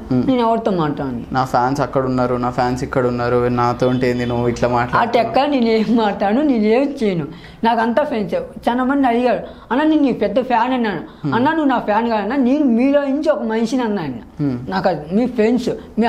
నేను ఎవరితో మాట్లాడను నా ఫ్యాన్స్ అక్కడ ఉన్నారు నా ఫ్యాన్స్ ఇక్కడ ఉన్నారు నాతో ఏంది నువ్వు ఇట్లా ఆ మాట్లాడు టెక్క నేను ఏం మాట్లాడను నేను ఏం చేయను నాకు అంతా ఫ్రెండ్స్ చాలా మంది అడిగారు అన్న నేను నీ పెద్ద ఫ్యాన్ అన్నాను అన్న నువ్వు నా ఫ్యాన్ కాదన్నా నేను మీలో నుంచి ఒక మనిషిని అన్నా ఆయన నాకు అది మీ ఫ్రెండ్స్ మీ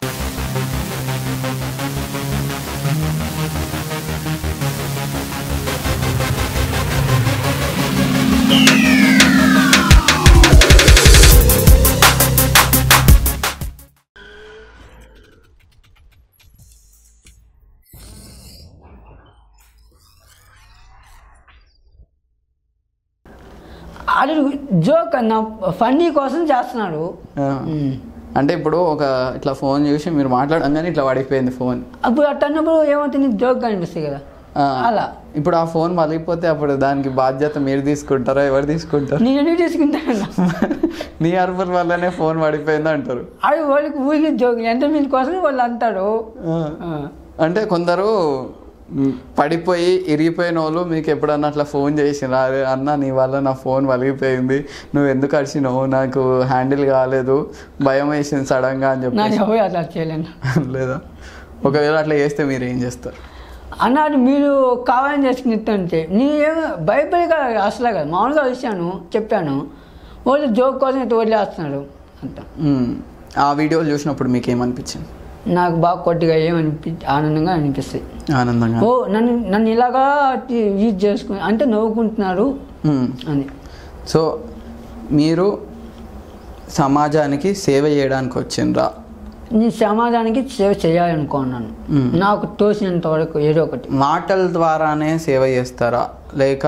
ఆడు జోక్ నా ఫన్నీ కోసం చేస్తున్నాడు ఆ. అంటే ఇప్పుడు ఒక ఇట్లా ఫోన్ చూసి మీరు మాట్లాడంగానే ఇట్లా పడిపోయింది ఫోన్ అప్పుడు అట్టన్నప్పుడు ఏమవుతుంది జోక్ అనిపిస్తుంది కదా ఆ. అలా ఇప్పుడు ఆ ఫోన్ పలిగిపోతే అప్పుడు దానికి బాధ్యత మీరు తీసుకుంటారా ఎవరు తీసుకుంటారు నేను ఎందుకు తీసుకుంటాను నీ అరుపుల వల్లనే ఫోన్ పడిపోయింది అంటారు ఆడు వాళ్ళకి ఊరికి జోక్ ఎంత మంది కోసం వాళ్ళు అంటారు ఆ. ఆ. అంటే కొందరు మ్, పడిపోయి ఇరిగిపోయిన వాళ్ళు మీకు ఎప్పుడన్నా అట్లా ఫోన్ చేసినా "అరే అన్న నీ వల్ల నా ఫోన్ వలిగిపోయింది నువ్వు ఎందుకు అరిచినావు నాకు హ్యాండిల్ కాలేదు భయం వేసింది సడన్గా అని నాకు చెప్పి ఎవరు అట్లా చేయలేను లేదా ఒకవేళ అట్లా చేస్తే మీరు ఏం చేస్తారు అన్నాడు మీరు కావాలని చేసుకుని ఇస్తుంటే నేనేమో భయపడి అసలే కదా మామూలుగా వచ్చాను చెప్పాను వాళ్ళు జోక్ కోసం ఇట్లా వదిలేస్తున్నారు అంత మ్, ఆ వీడియోలు చూసినప్పుడు మీకు ఏమనిపించింది నాకు బాగా కొద్దిగా ఏమనిపి ఆనందంగా అనిపిస్తాయి ఆనందంగా ఓ నన్ను నన్ను ఇలాగా యూజ్ చేసుకుని అంటే నవ్వుకుంటున్నారు మ్, అని సో మీరు సమాజానికి సేవ చేయడానికి వచ్చిండ్రా నేను సమాజానికి సేవ చేయాలనుకున్నాను మ్మ్. నాకు తోసినంత వరకు ఏదో ఒకటి మాటల ద్వారానే సేవ చేస్తారా లేక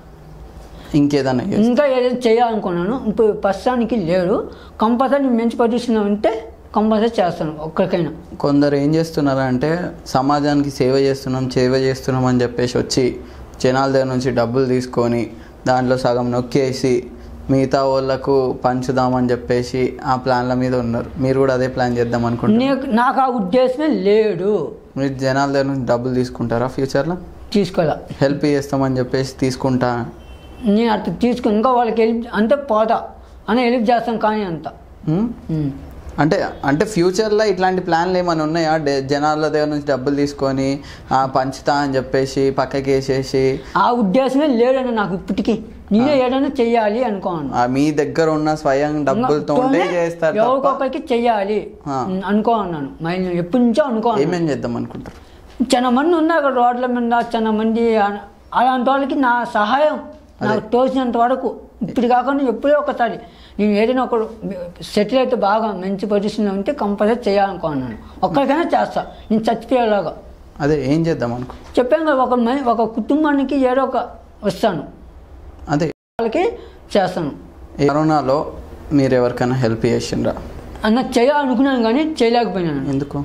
ఇంకేదన్నా చేస్తారా? ఇంకా ఏదో చేయాలనుకున్నాను ఇప్పుడు ప్రస్తుతానికి లేదు కంపల్సరీ నేను మంచి పొజిషన్లో ఉంటే కంపల్సరీ చేస్తాను ఒక్కరికైనా కొందరు ఏం చేస్తున్నారంటే సమాజానికి సేవ చేస్తున్నాం సేవ చేస్తున్నాం అని చెప్పేసి వచ్చి జనాల దగ్గర నుంచి డబ్బులు తీసుకొని దాంట్లో సగం నొక్కేసి మిగతా వాళ్ళకు పంచుదామని చెప్పేసి ఆ ప్లాన్ల మీద ఉన్నారు మీరు కూడా అదే ప్లాన్ చేద్దాం అనుకుంటున్నారు నీకు నాకు ఆ ఉద్దేశమే లేడు మీరు జనాల దగ్గర నుంచి డబ్బులు తీసుకుంటారా ఫ్యూచర్లో తీసుకోలే హెల్ప్ చేస్తామని చెప్పేసి తీసుకుంటా నేను అట్లా తీసుకుని ఇంకా వాళ్ళకి హెల్ప్ అంతే పోతా అని హెల్ప్ చేస్తాను కానీ అంత ఉమ్? ఉమ్. అంటే అంటే ఫ్యూచర్లో ఇట్లాంటి ప్లాన్లు ఏమైనా ఉన్నాయా డే- జనాల దగ్గర నుంచి డబ్బులు తీసుకొని ఆ, పంచుతా అని చెప్పేసి పక్కకి వేసేసి ఆ ఉద్దేశమే లేడని నాకు ఇప్పటికీ నేనే ఏదైనా చెయ్యాలి అనుకోను ఆ, మీ దగ్గర ఉన్న స్వయం డబ్బులతో ఉంటే చేస్తారు తప్ప ఎవరికొకరికి చెయ్యాలి ఆ. ఉమ్, అనుకో అన్నాను మైండ్ ఎప్పటి నుంచో అనుకోను ఏమేం చేద్దాం అనుకుంటారు చాలా మంది ఉన్నారు అక్కడ రోడ్ల మీద చాలా మంది అ- అలాంటి వాళ్ళకి నా సహాయం నాకు తోచినంత వరకు ఇప్పుడు కాకుండా ఎప్పుడో ఒకసారి నేను ఏదైనా ఒక సెటిల్ అయితే బాగా మంచి పొజిషన్లో ఉంటే కంపల్సరీ చేయాలనుకున్నాను ఒక్కరికైనా చేస్తా నేను చచ్చిపోయేలాగా అదే ఏం చేద్దాం అనుకో చెప్పాను కదా ఒక మ- ఒక కుటుంబానికి ఏదో ఒక వస్తాను అదే వాళ్ళకి చేస్తాను ఈ కరోనాలో మీరు ఎవరికైనా హెల్ప్ చేసిండ్రా అన్న చేయాలనుకున్నాను కానీ చేయలేకపోయినాను ఎందుకు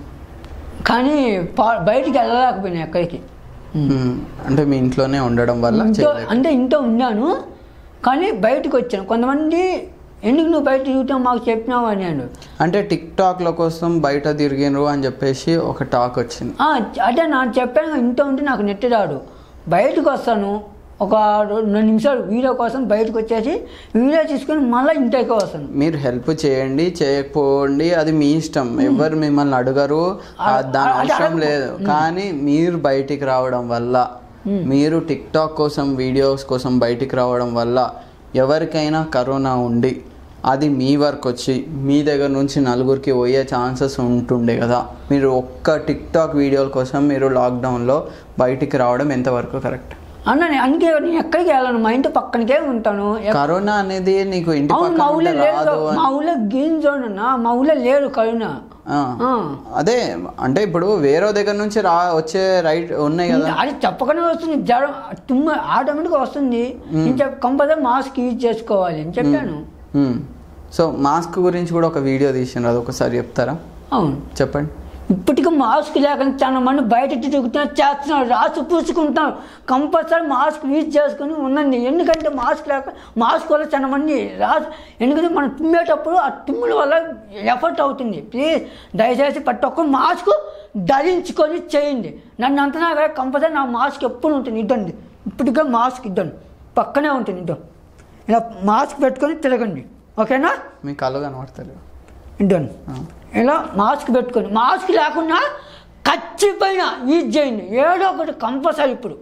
కానీ పా- బయటికి వెళ్ళలేకపోయినా ఎక్కడికి ఉమ్, అంటే మీ ఇంట్లోనే ఉండడం వల్ల ఇంట్లో చేయలేక అంటే ఇంట్లో ఉన్నాను కానీ బయటకు వచ్చాను కొంతమంది ఎందుకు నువ్వు బయట తిరుగుతావు మాకు చెప్పినావు అని అన్నాడు అంటే టిక్ టాక్ల కోసం బయట తిరిగినరు అని చెప్పేసి ఒక టాక్ వచ్చింది "ఆ, అదే నాకు చెప్పాను కదా, ఇంట్లో ఉంటే నాకు నెట్ రాడు బయటకు వస్తాను ఒక రెండు రెండు నిమిషాలు వీడియో కోసం బయటకు వచ్చేసి వీడియో తీసుకొని మళ్ళీ ఇంటికి వస్తాను మీరు హెల్ప్ చేయండి చేయకపోండి అది మీ ఇష్టం ఎవరు మిమ్మల్ని అడగరు ఆ, దాని అది అవసరం అడగ- లేదు కానీ మీరు బయటికి రావడం వల్ల మీరు టిక్ టాక్ కోసం వీడియోస్ కోసం బయటికి రావడం వల్ల ఎవరికైనా కరోనా ఉండి అది మీ వరకు వచ్చి మీ దగ్గర నుంచి నలుగురికి పోయే ఛాన్సెస్ ఉంటుండే కదా మీరు ఒక్క టిక్ టాక్ వీడియోల కోసం మీరు లాక్డౌన్లో బయటికి రావడం ఎంతవరకు కరెక్ట్ అన్న నేను అందుకే నేను ఎక్కడికి వెళ్ళను మా ఇంటి పక్కనకే ఉంటాను ఎక్- కరోనా అనేది నీకు ఇంటి అవును పక్కన మా ఊళ్ళో ఉంటే లేదు రాదు అని- మా ఊళ్ళో గ్రీన్ జోన్ అన్న మా ఊళ్ళో లేరు కరోనా ఆ. ఆ. అదే అంటే ఇప్పుడు వేరే దగ్గర నుంచి రా వచ్చే రైట్ ఉన్నాయి కదా అది చెప్పకనే వస్తుంది జ్వరం తుమ్మ ఆటోమేటిక్గా వస్తుంది నేను చెప్ప కంపల్సరీ మాస్క్ యూజ్ చేసుకోవాలి అని చెప్పాను మ్మ్. సో మాస్క్ గురించి కూడా ఒక వీడియో తీసినారు అది ఒకసారి చెప్తారా అవును చెప్పండి ఇప్పటికీ మాస్క్ లేకుండా చాలా మంది బయట తిరుగుతున్నారు చేస్తున్నారు రాసి పూసుకుంటున్నారు కంపల్సరీ మాస్క్ యూజ్ చేసుకుని ఉండండి ఎందుకంటే మాస్క్ లేక మాస్క్ వల్ల చాలా మంది రాసు ఎందుకంటే మనం తుమ్మేటప్పుడు ఆ తుమ్ముల వల్ల ఎఫర్ట్ అవుతుంది ప్లీజ్ దయచేసి ప్రతి ఒక్క మాస్క్ ధరించుకొని చేయండి నన్ను అంతనా కంపల్సరీ నా మాస్క్ ఎప్పుడు ఉంటుంది ఇద్దండి ఇప్పటికే మాస్క్ ఇద్దండి పక్కనే ఉంటుంది ఇద్దాం ఇలా మాస్క్ పెట్టుకొని తిరగండి ఓకేనా మీ కళ్ళు కనబడతలేవు ఇద్దండి ఇలా మాస్క్ పెట్టుకొని మాస్క్ లేకుండా ఖచ్చితంగా యూజ్ చేయండి ఏదో ఒకటి కంపల్సరీ ఇప్పుడు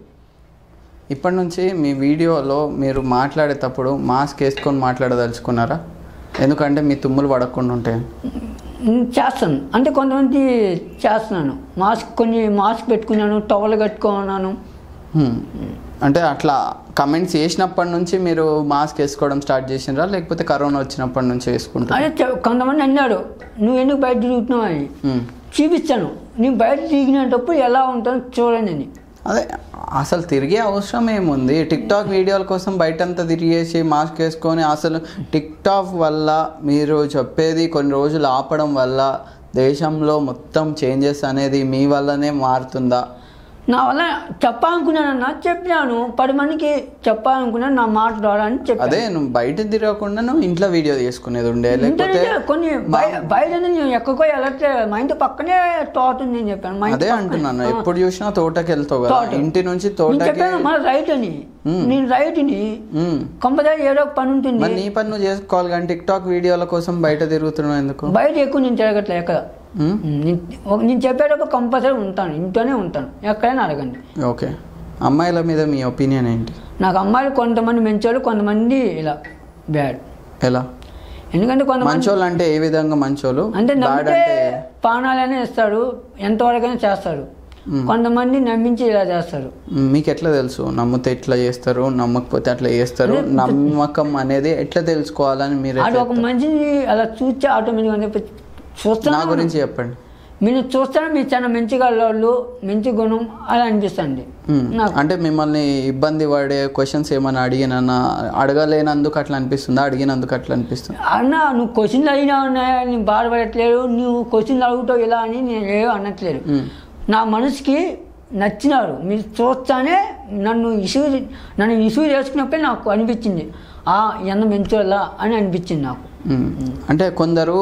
ఇప్పటి నుంచి మీ వీడియోలో మీరు మాట్లాడేటప్పుడు మాస్క్ వేసుకొని మాట్లాడదలుచుకున్నారా ఎందుకంటే మీ తుమ్ములు పడకుండా ఉంటాయి ఉమ్, చేస్తాను అంటే కొంతమంది చేస్తున్నాను మాస్క్ కొన్ని మాస్క్ పెట్టుకున్నాను టవల్ కట్టుకున్నాను హ్మ్. అంటే అట్లా కమెంట్స్ చేసినప్పటి నుంచి మీరు మాస్క్ వేసుకోవడం స్టార్ట్ చేసినారా లేకపోతే కరోనా వచ్చినప్పటి నుంచి వేసుకుంటారా అదే చె- కొంతమంది అన్నాడు నువ్వు ఎందుకు బయట తిరుగుతున్నావు అని హ్మ్. చూపించాను నేను బయట తిరిగినప్పుడు ఎలా ఉంటుందో చూడండి అని అదే అసలు తిరిగే అవసరం ఏముంది టిక్ టాక్ వీడియోల కోసం బయటంతా తిరిగేసి మాస్క్ వేసుకొని అసలు టిక్ టాక్ వల్ల మీరు చెప్పేది కొన్ని రోజులు ఆపడం వల్ల దేశంలో మొత్తం చేంజెస్ అనేది మీ వల్లనే మారుతుందా నా వల్ల చెప్పాలనుకున్నానన్నా చెప్పినాను పది మందికి చెప్పాలనుకున్నాను నా మాట ద్వారా అని చెప్పాను అదే నువ్వు బయట తిరగకుండా నువ్వు ఇంట్లో వీడియో చేసుకునేది ఉండే లేకపోతే ఇంటర్నెట్ కొన్ని బయ- బయట నేను ఎక్కడికో వెళ్ళట్లేదు మా ఇంటి పక్కనే తోట ఉంది అని చెప్పాను మా ఇంటి అదే పక్కనే. అంటున్నాను ఆ. ఎప్పుడు చూసినా తోటకి వెళ్తావు కదా తోట. ఇంటి నుంచి నేను తోటకి చెప్పాను మన రైట్ అని మ్మ్. నేను రైట్ని ఉమ్. కంపల్సరీ ఏదో ఒక పని ఉంటుంది మరి నీ పని నువ్వు చేసుకోవాలి కానీ టిక్ టాక్ వీడియోల కోసం బయట తిరుగుతున్నావు ఎందుకు బయట ఎక్కువ నేను తిరగట్లేదు ఎక్కడ ఉమ్? నేను ఒక- నేను చెప్పేటప్పుడు కంపల్సరీ ఉంటాను ఇంట్లోనే ఉంటాను ఎక్కడైనా అడగండి ఓకే అమ్మాయిల మీద మీ ఒపీనియన్ ఏంటి నాకు అమ్మాయిలు కొంతమంది మంచోళ్ళు కొంతమంది ఇలా బ్యాడ్ ఎలా ఎందుకంటే కొంతమంది మంచోళ్ళు అంటే ఏ విధంగా మంచోళ్ళు అంటే బ్యాడ్ నమ్మితే అంటే పానాలనే ఇస్తాడు ఎంతవరకైనా చేస్తాడు కొంతమంది నమ్మించి ఇలా చేస్తారు మ్, మీకు ఎట్లా తెలుసు నమ్మితే ఎట్లా చేస్తారు నమ్మకపోతే అట్లా చేస్తారు నమ్మకం అనేది ఎట్లా తెలుసుకోవాలని మీరు అది ఎట్లా ఒక మనిషిని అలా చూస్తే ఆటోమేటిక్గా అని చెప్పి నా చూస్తాను గురించి చెప్పండి మీరు చూస్తాను మీరు చాలా మంచిగా వాళ్ళు మంచి గుణం అలా అనిపిస్తుంది మ్, నాకు అంటే మిమ్మల్ని ఇబ్బంది పడే క్వశ్చన్స్ ఏమైనా అడిగినా అడగలేనందుకు అట్లా అనిపిస్తుందా అడిగినందుకు అట్లా అనిపిస్తుంది అన్న నువ్వు క్వశ్చన్లు అయినా ఉన్నాయా నేను బాధపడట్లేదు నువ్వు క్వశ్చన్లు అడుగుతావు ఇలా అని నేను ఏమీ అనట్లేదు మ్, నా మనసుకి నచ్చినారు మీరు చూస్తానే నన్ను ఇష్యూ నన్ను ఇష్యూ చేసుకున్నప్పుడే నాకు అనిపించింది ఆ ఎంత మంచోళ్ళ అని అనిపించింది నాకు మ్. అంటే కొందరు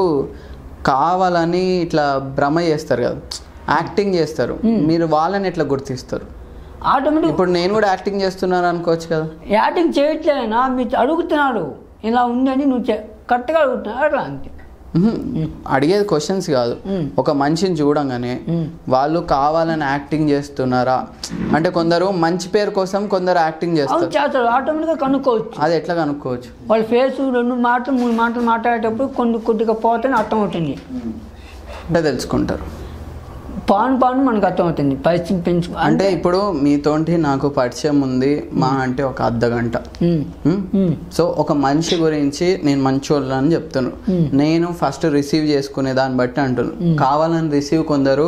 కావాలని ఇట్లా భ్రమ చేస్తారు కదా యాక్టింగ్ చేస్తారు మీరు వాళ్ళని ఎట్లా గుర్తిస్తారు ఆటోమేటిక్ ఇప్పుడు నేను కూడా యాక్టింగ్ చేస్తున్నాను అనుకోవచ్చు కదా యాటింగ్ చేయట్లేదన్నా మీరు అడుగుతున్నాడు ఇలా ఉందని నువ్వు చె- కరెక్ట్గా అడుగుతున్నావు అట్లా అంతే మ్హూ. అడిగేది క్వశ్చన్స్ కాదు మ్. ఒక మనిషిని చూడంగానే మ్. వాళ్ళు కావాలని యాక్టింగ్ చేస్తున్నారా అంటే కొందరు మంచి పేరు కోసం కొందరు యాక్టింగ్ అవును చేస్తారు చేస్తాడు ఆటోమేటిక్గా కనుక్కోవచ్చు అది ఎట్లా కనుక్కోవచ్చు వాళ్ళ ఫేస్ రెండు మాటలు మూడు మాటలు మాట్లాడేటప్పుడు కొన్ని కొద్దిగా పోతేనే అర్థం అవుతుంది అంటే తెలుసుకుంటారు పాను పాను మనకు అర్థం అవుతుంది పరిస్థితి పెంచు అంటే ఇప్పుడు మీతోటి నాకు పరిచయం ఉంది మా అంటే ఒక అర్ధ గంట ఉమ్, మ్? ఉమ్, సో ఒక మనిషి గురించి నేను మంచోళ్ళు అని చెప్తాను మ్. నేను ఫస్ట్ రిసీవ్ చేసుకునే దాన్ని బట్టి అంటున్నాను కావాలని రిసీవ్ కొందరు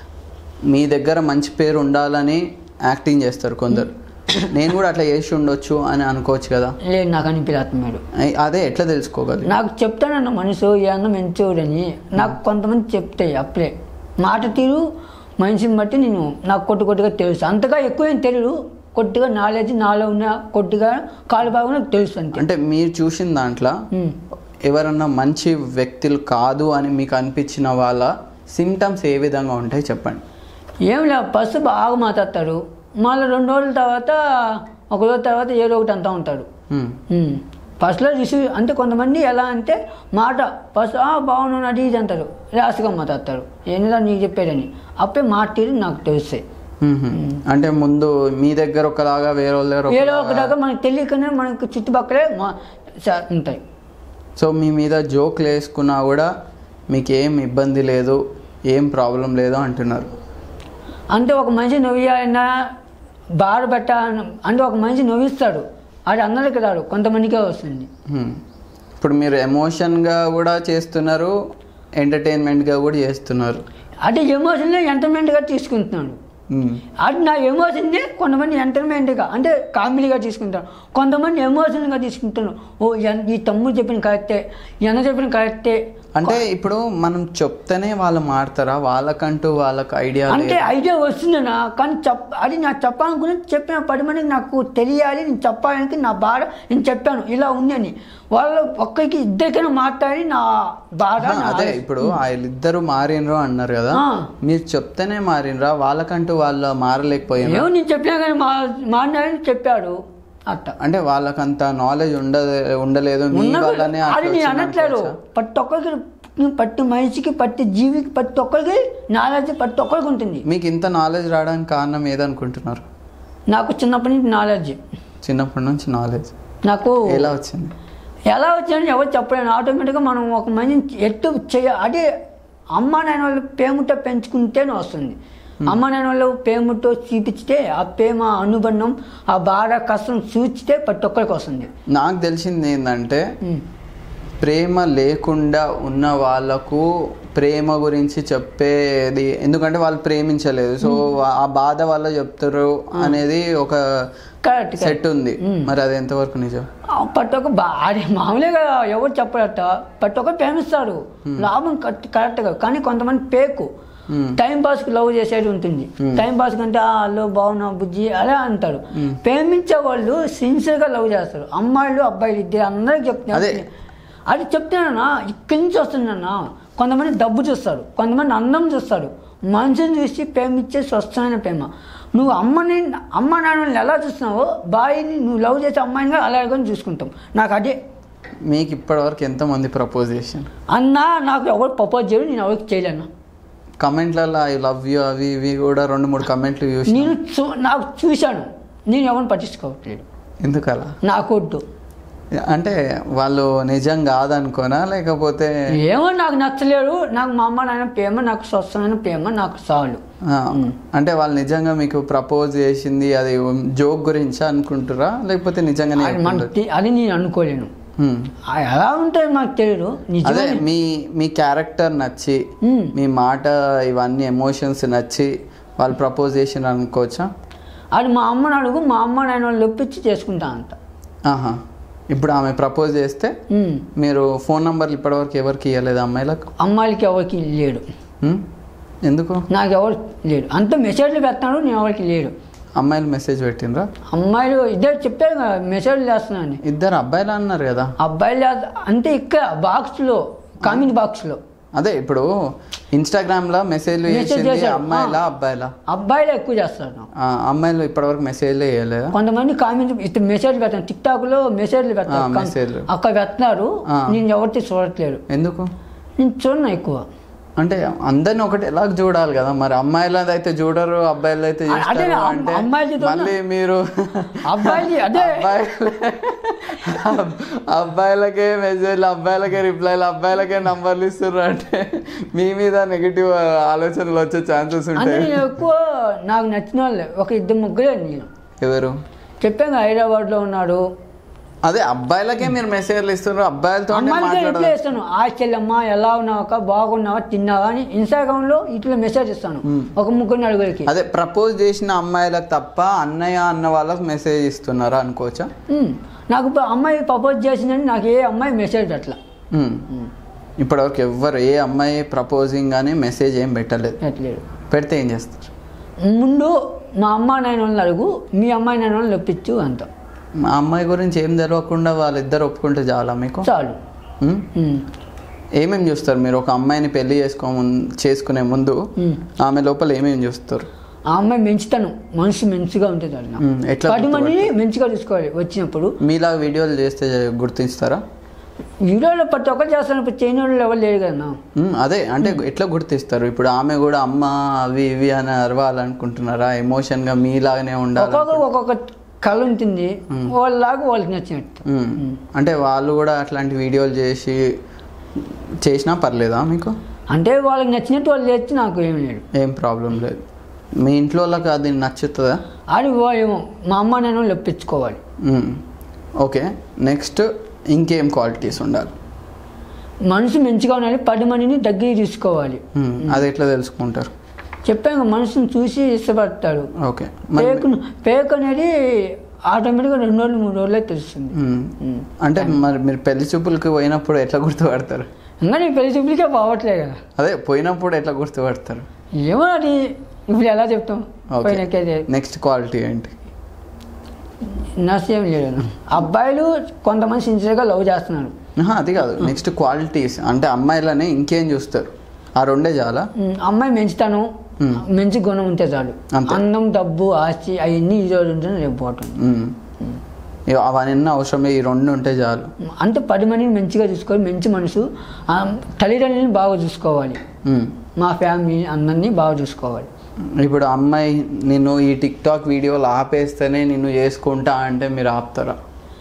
మీ దగ్గర మంచి పేరు ఉండాలని యాక్టింగ్ చేస్తారు కొందరు నేను కూడా అట్లా చేసి ఉండొచ్చు అని అనుకోవచ్చు కదా లేదు నాకు అనిపించదు మేడం అయ్- అదే ఎట్లా తెలుసుకోగలి నాకు చెప్తానన్న మనసు ఏమన్నా మంచోడని నాకు కొంతమంది చెప్తాయి అప్పుడే మాట తీరు మనిషిని బట్టి నేను నాకు కొట్టు కొట్టుగా తెలుసు అంతగా ఎక్కువ ఏం తెలియదు కొద్దిగా నాలెడ్జ్ నాలో ఉన్న కొద్దిగా కాలు భాగం నాకు తెలుసు అంతే అంటే మీరు చూసిన దాంట్లో ఉమ్. ఎవరన్నా మంచి వ్యక్తులు కాదు అని మీకు అనిపించిన వాళ్ళ సిమ్టమ్స్ ఏ విధంగా ఉంటాయి చెప్పండి ఏం లేదు ఫస్ట్ బాగా మాట్లాడతాడు మళ్ళీ రెండు రోజుల తర్వాత ఒక రోజు తర్వాత ఏదో ఒకటి అంటూ ఉంటాడు మ్. ఉమ్. ఫస్ట్లో రిసీవ్ అంటే కొంతమంది ఎలా అంటే మాట ఫస్ట్ "ఆ, బాగున్నాను అది ఇది అంటారు లాస్ట్గా మాట్లాడతారు ఏంటో నీకు చెప్పేదని అప్పుడే మాట తీరు నాకు తెలుస్తాయి మ్హూ. అంటే ముందు మీ దగ్గర ఒకలాగా వేరే వాళ్ళ దగ్గర ఏదో ఒకలాగా. ఒకదాకా మనకు తెలియకనే మనకు చుట్టుపక్కలే మా చ- ఉంటాయి సో మీ మీద జోక్లు వేసుకున్నా కూడా మీకు ఏం ఇబ్బంది లేదు ఏం ప్రాబ్లం లేదు అంటున్నారు అంటే ఒక మనిషి నవ్వాలన్నా బాధ పెట్టాలన్న అంటే ఒక మనిషి నవ్విస్తాడు అది అందరికి రాడు కొంతమందికే వస్తుంది హ్మ్. ఇప్పుడు మీరు ఎమోషన్గా కూడా చేస్తున్నారు ఎంటర్టైన్మెంట్గా కూడా చేస్తున్నారు అది ఎమోషన్లో ఎంటర్టైన్మెంట్గా తీసుకుంటున్నాడు హ్మ్. అది నా ఎమోషన్ని కొంతమంది ఎంటర్టైన్మెంట్గా అంటే కామెడీగా తీసుకుంటారు కొంతమంది ఎమోషన్గా తీసుకుంటారు ఓ ఎన్- ఈ తమ్ముడు చెప్పిన కరెక్టే ఎన్న చెప్పిన కరెక్టే అంటే ఇప్పుడు మనం చెప్తేనే వాళ్ళు మారుతారా వాళ్ళకంటూ వాళ్ళకి ఐడియా అంటే ఐడియా వస్తుందనా కానీ చెప్ అది నాకు చెప్పాలనుకుని చెప్పిన పది మందికి నాకు తెలియాలి నేను చెప్పాలని నా బాధ నేను చెప్పాను ఇలా ఉందని వాళ్ళు ఒక్కరికి ఇద్దరికైనా మాట్లాడి నా బాధ నా అదే ఆలోచన. ఇప్పుడు వాళ్ళిద్దరు మారినరు అన్నారు కదా ఆ. మీరు చెప్తేనే మారినరా వాళ్ళకంటూ వాళ్ళు మారలేకపోయినా ఏమో నేను చెప్పినా కానీ మా మాట్లాడి చెప్పాడు అట్ట అంటే వాళ్ళకంత నాలెడ్జ్ ఉండ ఉండలేదు మీ ఉన్న వల్లనే అట్లా అది నేను వచ్చింది అనట్లేదు అనుకోవచ్చా? ప్రతి ఒక్కరికి ప్రతి మనిషికి ప్రతి జీవికి ప్రతి ఒక్కరికి నాలెడ్జ్ ప్రతి ఒక్కరికి ఉంటుంది మీకు ఇంత నాలెడ్జ్ రావడానికి కారణం ఏదనుకుంటున్నారు నాకు చిన్నప్పటి నుంచి నాలెడ్జ్ చిన్నప్పటి నుంచి నాలెడ్జ్ నాకు ఎలా వచ్చింది ఎలా వచ్చాయని ఎవరు చెప్పలేను ఆటోమేటిక్గా మనం ఒక మనిషిని ఎట్టు చేయ అదే అమ్మ నాయన వాళ్ళు ప్రేమతో పెంచుకుంటేనే వస్తుంది అమ్మ నాయన వాళ్ళు ప్రేమతో చూపించితే ఆ ప్రేమ అనుబంధం ఆ బాధ కష్టం చూచితే ప్రతి ఒక్కరికి వస్తుంది నాకు తెలిసింది ఏంటంటే ఉమ్. ప్రేమ లేకుండా ఉన్న వాళ్ళకు ప్రేమ గురించి చెప్పేది ఎందుకంటే వాళ్ళు ప్రేమించలేదు సో ఆ బాధ వల్ల చెప్తారు అనేది ఒక కరెక్ట్ కరెక్ట్. సెట్ ఉంది మరి అది ఎంతవరకు నిజం ఆ ప్రతి ఒక్క బా అది మామూలుగా ఎవరు చెప్పరట ప్రతి ఒక్కరు ప్రేమిస్తారు లాభం కరెక్ట్ కరెక్ట్గా కానీ కొంతమంది పేకు Hmm. టైం పాస్కి లవ్ చేసేది ఉంటుంది టైం పాస్ కంటే ఆ లో బాగున్నా బుజ్జి అలా అంటారు ప్రేమించే వాళ్ళు సిన్సియర్గా లవ్ చేస్తారు అమ్మాయిలు అబ్బాయిలు ఇద్దరు అందరికి చెప్తున్నారు అదే. అది చెప్తున్నానా ఇక్కడి నుంచి వస్తుందన్నా కొంతమంది డబ్బు చూస్తారు కొంతమంది అందం చూస్తారు మనిషిని చూసి ప్రేమించే స్వచ్ఛమైన ప్రేమ నువ్వు అమ్మని అమ్మ నాన్నని ఎలా చూస్తున్నావో బాయిని నువ్వు లవ్ చేసే అమ్మాయిని అలాగే చూసుకుంటాం నాకు అదే మీకు ఇప్పటివరకు ఎంతమంది ప్రపోజ్ చేశారు అన్నా నాకు ఎవరు ప్రపోజ్ చేయరు నేను ఎవరికి చేయలేను కమెంట్లలో ఐ లవ్ యూ అవి ఇవి కూడా రెండు మూడు కమెంట్లు చూసి నేను చూ నాకు చూశాను నేను ఎవరిని పట్టించుకోవట్లేదు ఎందుకలా నాకు వద్దు అంటే వాళ్ళు నిజం కాదనుకోనా లేకపోతే ఏమో నాకు నచ్చలేరు నాకు మా అమ్మ నాయన ప్రేమ నాకు స్వచ్ఛమైన ప్రేమ నాకు చాలు ఆ, అంటే వాళ్ళు నిజంగా మీకు ప్రపోజ్ చేసింది అది జోక్ గురించి అనుకుంటారా లేకపోతే నిజంగానే అది మన అనుకుంటారా? అది నేను అనుకోలేను హ్మ్. అది ఎలా ఉంటుంది నాకు తెలియదు అదే నిజమే మీ మీ క్యారెక్టర్ నచ్చి ఉమ్. మీ మాట ఇవన్నీ ఎమోషన్స్ నచ్చి వాళ్ళు ప్రపోజ్ చేసిన అనుకోవచ్చా అది మా అమ్మని అడుగు మా అమ్మ నేను వాళ్ళు ఒప్పించి చేసుకుంటా అంట ఆహా ఇప్పుడు ఆమె ప్రపోజ్ చేస్తే ఉమ్. మీరు ఫోన్ నంబర్లు ఇప్పటివరకు ఎవరికి ఇవ్వలేదు అమ్మాయిలకు అమ్మాయిలకి ఎవరికి లేడు హ్మ్? ఎందుకు నాకు ఎవరు లేడు అంత మెసేజ్లు పెడతాడు నేను ఎవరికి లేడు అమ్మాయిలు మెసేజ్ పెట్టినరా అమ్మాయిలు ఇద్దరు చెప్పారు కదా మెసేజ్లు చేస్తున్నాను ఇద్దరు అబ్బాయిలు అన్నారు కదా అబ్బాయిలు చేస్త- అంటే ఇక్కడ బాక్స్లో కామెంట్ బాక్స్లో అదే ఇప్పుడు ఇన్స్టాగ్రామ్ లో మెసేజ్లు Message చేసింది చేశారు. అమ్మాయిలా అబ్బాయిలా అబ్బాయిలు ఎక్కువ చేస్తారు నాకు. ఆ, అమ్మాయిలు ఇప్పటివరకు మెసేజ్లే చేయలేదా కొంతమంది కామెంట్ ఇట్లా మెసేజ్ పెడతాను టిక్ టాక్ లో మెసేజ్లు పెడతారు ఆ, కం- మెసేజ్లు. అక్కడ పెడుతున్నారు ఆ. నేను ఎవరికి చూడట్లేదు ఎందుకు నేను చూడను ఎక్కువ అంటే అందరిని ఒకటి ఎలా చూడాలి కదా మరి అమ్మాయిలది అయితే చూడరు అబ్బాయిలు అయితే అదే చూస్తారు అమ్- అంటే అమ్మాయిలది చూడను. మళ్ళీ మీరు అబ్బాయిలు అదే అబ్బాయిలే అబ్బాయిలకే మెసేజ్లు అబ్బాయిలకే రిప్లైలు అబ్బాయిలకే నంబర్లు ఇస్తున్నారు అంటే మీ మీద నెగిటివ్ ఆలోచనలు వచ్చే ఛాన్సెస్ అంటే ఉంటాయి నేను ఎక్కువ నాకు నచ్చిన వాళ్ళే ఒక ఇద్దరు ముగ్గురే నేను ఎవరు చెప్పాను హైదరాబాద్ లో ఉన్నాడు అదే అబ్బాయిలకే మీరు మెసేజ్లు ఇస్తున్నారు అబ్బాయిలతో అమ్మాయిలకి రిప్లై మాట్లాడదు ఇస్తాను ఆ చెల్లెమ్మ ఎలా ఉన్నావా బాగున్నావా తిన్నావా అని ఇన్స్టాగ్రామ్ లో ఇట్లా మెసేజ్ ఇస్తాను ఒక ముగ్గురు నలుగురికి అదే ప్రపోజ్ చేసిన అమ్మాయిలకు తప్ప అన్నయ్య అన్న వాళ్ళకి మెసేజ్ ఇస్తున్నారా అనుకోవచ్చా ఉమ్. నాకు ఇప్పుడు అమ్మాయి ప్రపోజ్ చేసిందని నాకు ఏ అమ్మాయి మెసేజ్ అట్లా ఉమ్. ఇప్పటివరకు ఎవ్వరు ఏ అమ్మాయి ప్రపోజింగ్ కానీ మెసేజ్ ఏం పెట్టలేదు ఎట్లేదు పెడితే ఏం చేస్తారు ముందు మా అమ్మ నాయన వాళ్ళని అడుగు మీ అమ్మాయి నాయన వాళ్ళని ఒప్పించు అంత మా అమ్మాయి గురించి ఏం తెలియకుండా వాళ్ళిద్దరు ఒప్పుకుంటే చాలా మీకు చాలు ఉమ్? ఉమ్. ఏమేం చూస్తారు మీరు ఒక అమ్మాయిని పెళ్లి చేసుకో ముం- చేసుకునే ముందు ఉమ్. ఆమె లోపల ఏమేం చూస్తారు ఆ అమ్మాయి మెంచుతాను మనసు మంచిగా ఉంటుంది అది నాకు. ఉమ్, ఎట్లా పది మందిని మంచిగా చూసుకోవాలి వచ్చినప్పుడు మీలా వీడియోలు చేస్తే గుర్తిస్తారా వీడియోలో ప్రతి ఒక్కరు చేస్తాను ఇప్పుడు చేయని వాళ్ళు ఎవరు లేరు కదా నా. ఉమ్, అదే అంటే ఎట్లా గుర్తిస్తారు ఇప్పుడు ఆమె కూడా అమ్మ అవి ఇవి అని అరవాలనుకుంటున్నారా ఎమోషన్ గా మీలాగానే ఉండాలి ఒక్కొక్క ఒక్కొక్క కళ ఉంటుంది వాళ్ళలాగా వాళ్ళకి నచ్చినట్టు ఉమ్. అంటే వాళ్ళు కూడా అట్లాంటి వీడియోలు చేసి చేసినా పర్లేదా మీకు అంటే వాళ్ళకి నచ్చినట్టు వాళ్ళు చేస్తే నాకు ఏం లేదు ఏం ప్రాబ్లం లేదు మీ ఇంట్లో వాళ్ళకి అది నచ్చుతుందా అది వా- ఏమో మా అమ్మ నేను వాళ్ళు ఒప్పించుకోవాలి ఉమ్. ఓకే నెక్స్ట్ ఇంకేం క్వాలిటీస్ ఉండాలి మనసు మంచిగా ఉండాలి పది మందిని దగ్గర తీసుకోవాలి ఉమ్, అది ఎట్లా తెలుసుకుంటారు చెప్పాను మనసుని చూసి ఇష్టపడతాడు ఓకే మరి పేక్ పేక్ అనేది ఆటోమేటిక్గా రెండు రోజులు మూడు రోజులే తెలుస్తుంది ఉమ్. ఉమ్. అంటే మరి మీరు పెళ్లి చూపులకు పోయినప్పుడు ఎట్లా గుర్తుపడతారు ఇంకా నేను పెళ్లి చూపులకే పోవట్లే కదా అదే పోయినప్పుడు ఎట్లా గుర్తుపడతారు ఏమో అది ఇప్పుడు ఎలా చెప్తాం ఓకే పోయినకైతే నెక్స్ట్ క్వాలిటీ ఏంటి నష్టం లేదు అబ్బాయిలు కొంతమంది సిన్సియర్గా లవ్ చేస్తున్నారు ఆహా, అది కాదు నెక్స్ట్ క్వాలిటీస్ అంటే అమ్మాయిలని ఇంకేం చూస్తారు ఆ రెండే చాలా ఉమ్, అమ్మాయి పెంచుతాను ఉమ్. మంచి గుణం ఉంటే చాలు అంతే. అందం డబ్బు ఆస్తి అవన్నీ ఈ రోజు ఉంటుంది రేపు పోవటం ఉమ్. ఇక అవన్నీ అవసరం లేదు ఈ రెండు ఉంటే చాలు అంటే పది మందిని మంచిగా చూసుకోవాలి మంచి మనసు ఆ, తల్లిదండ్రులని బాగా చూసుకోవాలి ఉమ్. మా ఫ్యామిలీ అందరినీ బాగా చూసుకోవాలి ఇప్పుడు అమ్మాయి నిన్ను ఈ టిక్ టాక్ వీడియోలు ఆపేస్తేనే నిన్ను చేసుకుంటా అంటే మీరు ఆపుతారా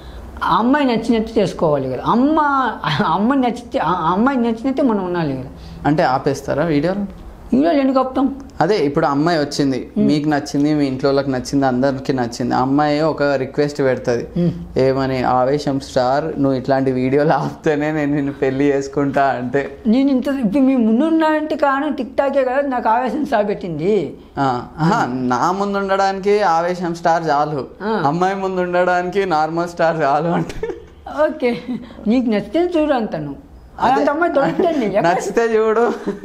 ఆ అమ్మాయి నచ్చినట్టు చేసుకోవాలి కదా అమ్మ అమ్మ నచ్చితే ఆ అమ్మాయి నచ్చినట్టే మనం ఉండాలి కదా అంటే ఆపేస్తారా వీడియోలు వీడియోలు ఎందుకు ఆపుతాం అదే ఇప్పుడు అమ్మాయి వచ్చింది మీకు నచ్చింది మీ ఇంట్లో వాళ్ళకి నచ్చింది అందరికి నచ్చింది అమ్మాయి ఒక రిక్వెస్ట్ పెడుతుంది ఉమ్. ఏమని ఆవేశం స్టార్ నువ్వు ఇట్లాంటి వీడియోలు ఆపితేనే నేను నిన్ను పెళ్లి చేసుకుంటా అంటే నేను ఇంత ఇప్పుడు మీ ముందు ఉన్నానంటే కారణం టిక్ టాకే కదా నాకు ఆవేశం సాబెట్టింది ఆ, ఆహా, నా ముందు ఉండడానికి ఆవేశం స్టార్ చాలు ఆ. అమ్మాయి ముందు ఉండడానికి నార్మల్ స్టార్ చాలు అంటే ఓకే నీకు నచ్చితే చూడు అంటాను అలాంటి అమ్మాయి దొరుకుతుంది నచ్చితే చూడు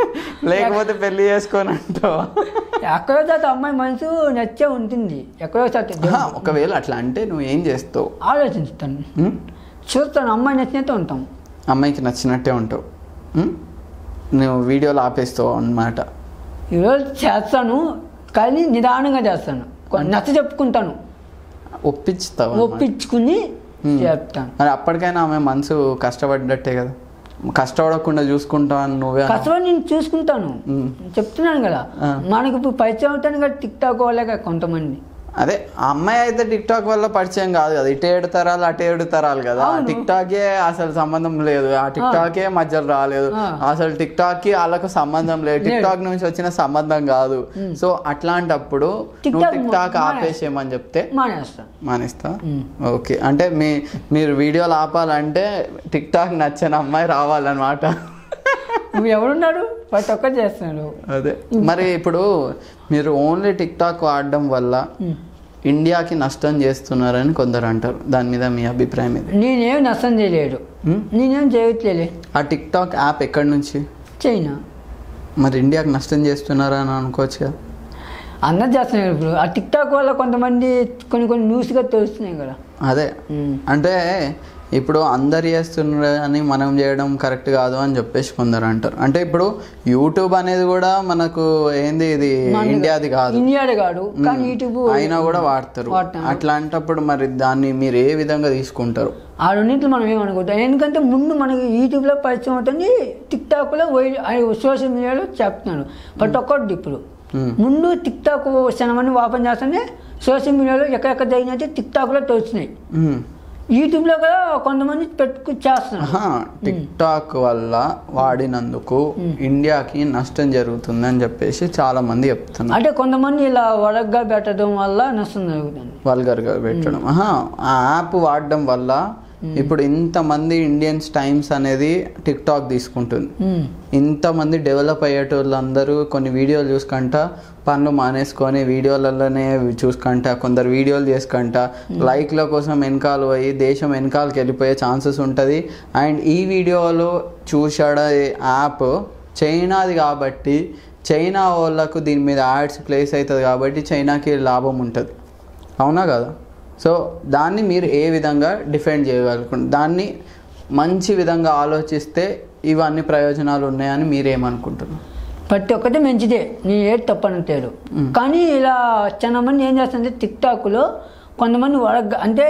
లేకపోతే పెళ్లి చేసుకొని అంటావా ఎక్కడో చోట అమ్మాయి మనసు నచ్చే ఉంటుంది ఎక్కడో చోట ఆహా, ఒకవేళ అట్లా అంటే నువ్వు ఏం చేస్తావు ఆలోచిస్తాను ఉం? చూస్తాను అమ్మాయి నచ్చినట్టు ఉంటాం అమ్మాయికి నచ్చినట్టే ఉంటావు ఉం? నువ్వు వీడియోలు ఆపేస్తావు అన్నమాట ఈరోజు చేస్తాను కానీ నిదానంగా చేస్తాను కొ- నచ్చ చెప్పుకుంటాను ఒప్పించుతావు అన్నమాట. ఒప్పించుకుని Hmm. చెప్తాను మరి అప్పటికైనా ఆమె మనసు కష్టపడ్డట్టే కదా కష్టపడకుండా చూసుకుంటా అని నువ్వే అన్నావు. కష్టపడి నేను చూసుకుంటాను ఉం. చెప్తున్నాను కదా ఆ. మనకి ఇప్పుడు పరిచయం అవుతాను కదా టిక్ టాక్ వాళ్ళే కదా కొంతమంది అదే ఆ అమ్మాయి అయితే టిక్ టాక్ వల్ల పరిచయం కాదు కదా ఇటు ఏడు తరాలు అటు ఏడు తరాలు కదా అవును. టిక్ టాకే అసలు సంబంధం లేదు ఆ టిక్ టాకే మధ్యలో రాలేదు ఆ. అసలు టిక్ టాక్ కి వాళ్ళకు సంబంధం లేదు టిక్ లేదు. టాక్ నుంచి వచ్చిన సంబంధం కాదు సో అట్లాంటప్పుడు టిక్ నువ్వు టాక్ టిక్ టాక్ మానే- ఆపేసేయమని చెప్తే మానేస్తాను మానేస్తా ఉం. ఓకే అంటే మీ మీరు వీడియోలు ఆపాలంటే టిక్ టాక్ నచ్చని అమ్మాయి రావాలన్నమాట నువ్వు ఎవరున్నారు ప్రతి ఒక్కరు చేస్తున్నాడు అదే మరి ఇప్పుడు మీరు ఓన్లీ టిక్ టాక్ వాడడం వల్ల ఉం. ఇండియాకి నష్టం చేస్తున్నారని కొందరు అంటారు దాని మీద మీ అభిప్రాయం ఇది నేనేం నష్టం చేయలేడు ఉం? నేనేం చేయట్లేదు ఆ టిక్ టాక్ యాప్ ఎక్కడి నుంచి చైనా మరి ఇండియాకి నష్టం చేస్తున్నారా అని అనుకోవచ్చు కదా అందరు చేస్తున్నారు ఇప్పుడు ఆ టిక్ టాక్ వల్ల కొంతమంది కొన్ని కొన్ని న్యూస్గా తెలుస్తున్నాయి కదా అదే ఉం. అంటే ఇప్పుడు అందరు చేస్తున్నారు అని మనం చేయడం కరెక్ట్ కాదు అని చెప్పేసి కొందరు అంటారు అంటే ఇప్పుడు యూట్యూబ్ అనేది కూడా మనకు ఏంది ఇది మన- ఇండియాది కాదు ఇండియాడే కాదు కానీ యూట్యూబ్ అయినా కూడా వాడతారు వాడతారు. అట్లాంటప్పుడు మరి దాన్ని మీరు ఏ విధంగా తీసుకుంటారు ఆ రెండింటిలో మనం ఏమనుకుంటాం ఎందుకంటే ముందు మనకి యూట్యూబ్లో పరిచయం అవుతుంది టిక్ టాక్లో సోషల్ మీడియాలో చెప్తున్నాడు ప్రతి ఒక్కటి ఇప్పుడు ఉం. ముందు టిక్ టాక్ మంది ఓపెన్ చేస్తుంటే సోషల్ మీడియాలో ఎక్కడెక్కడ జరిగినట్టు టిక్ టాక్లో తోచినాయి ఉం. యూట్యూబ్లో కూడా కొంతమంది పెట్టుకు చేస్తున్నారు ఆహా, టిక్ టాక్ వల్ల వాడినందుకు ఇండియాకి నష్టం జరుగుతుంది అని చెప్పేసి చాలా మంది చెప్తున్నారు అంటే కొంతమంది ఇలా వరగ్గా పెట్టడం వల్ల నష్టం జరుగుతుంది వల్గర్గా పెట్టడం ఆహా, ఆ యాప్ వాడడం వల్ల ఇప్పుడు ఇంతమంది ఇండియన్స్ టైమ్స్ అనేది టిక్ టాక్ తీసుకుంటుంది ఉమ్. ఇంతమంది డెవలప్ అయ్యేటోళ్ళందరూ కొన్ని వీడియోలు చూసుకుంటా పనులు మానేసుకొని వీడియోలలోనే చూసుకుంటా కొందరు వీడియోలు చేసుకుంటా లైక్ల కోసం వెనకాల పోయి దేశం వెనకాలకి వెళ్ళిపోయే ఛాన్సెస్ ఉంటుంది అండ్ ఈ వీడియోలో చూసాడ యాప్ చైనాది కాబట్టి చైనా వాళ్ళకు దీని మీద యాడ్స్ ప్లేస్ అవుతుంది కాబట్టి చైనాకి లాభం ఉంటుంది అవునా కదా సో దాన్ని మీరు ఏ విధంగా డిఫెండ్ చేయగలుగుతారు దాన్ని మంచి విధంగా ఆలోచిస్తే ఇవన్నీ ప్రయోజనాలు ఉన్నాయని మీరేమనుకుంటున్నారు ప్రతి ఒక్కటి మంచిదే నేను ఏది తప్పనట్లేదు కానీ ఇలా చాలా మంది ఏం చేస్తుంటే టిక్ టాక్లో కొంతమంది వరగ్గా అంటే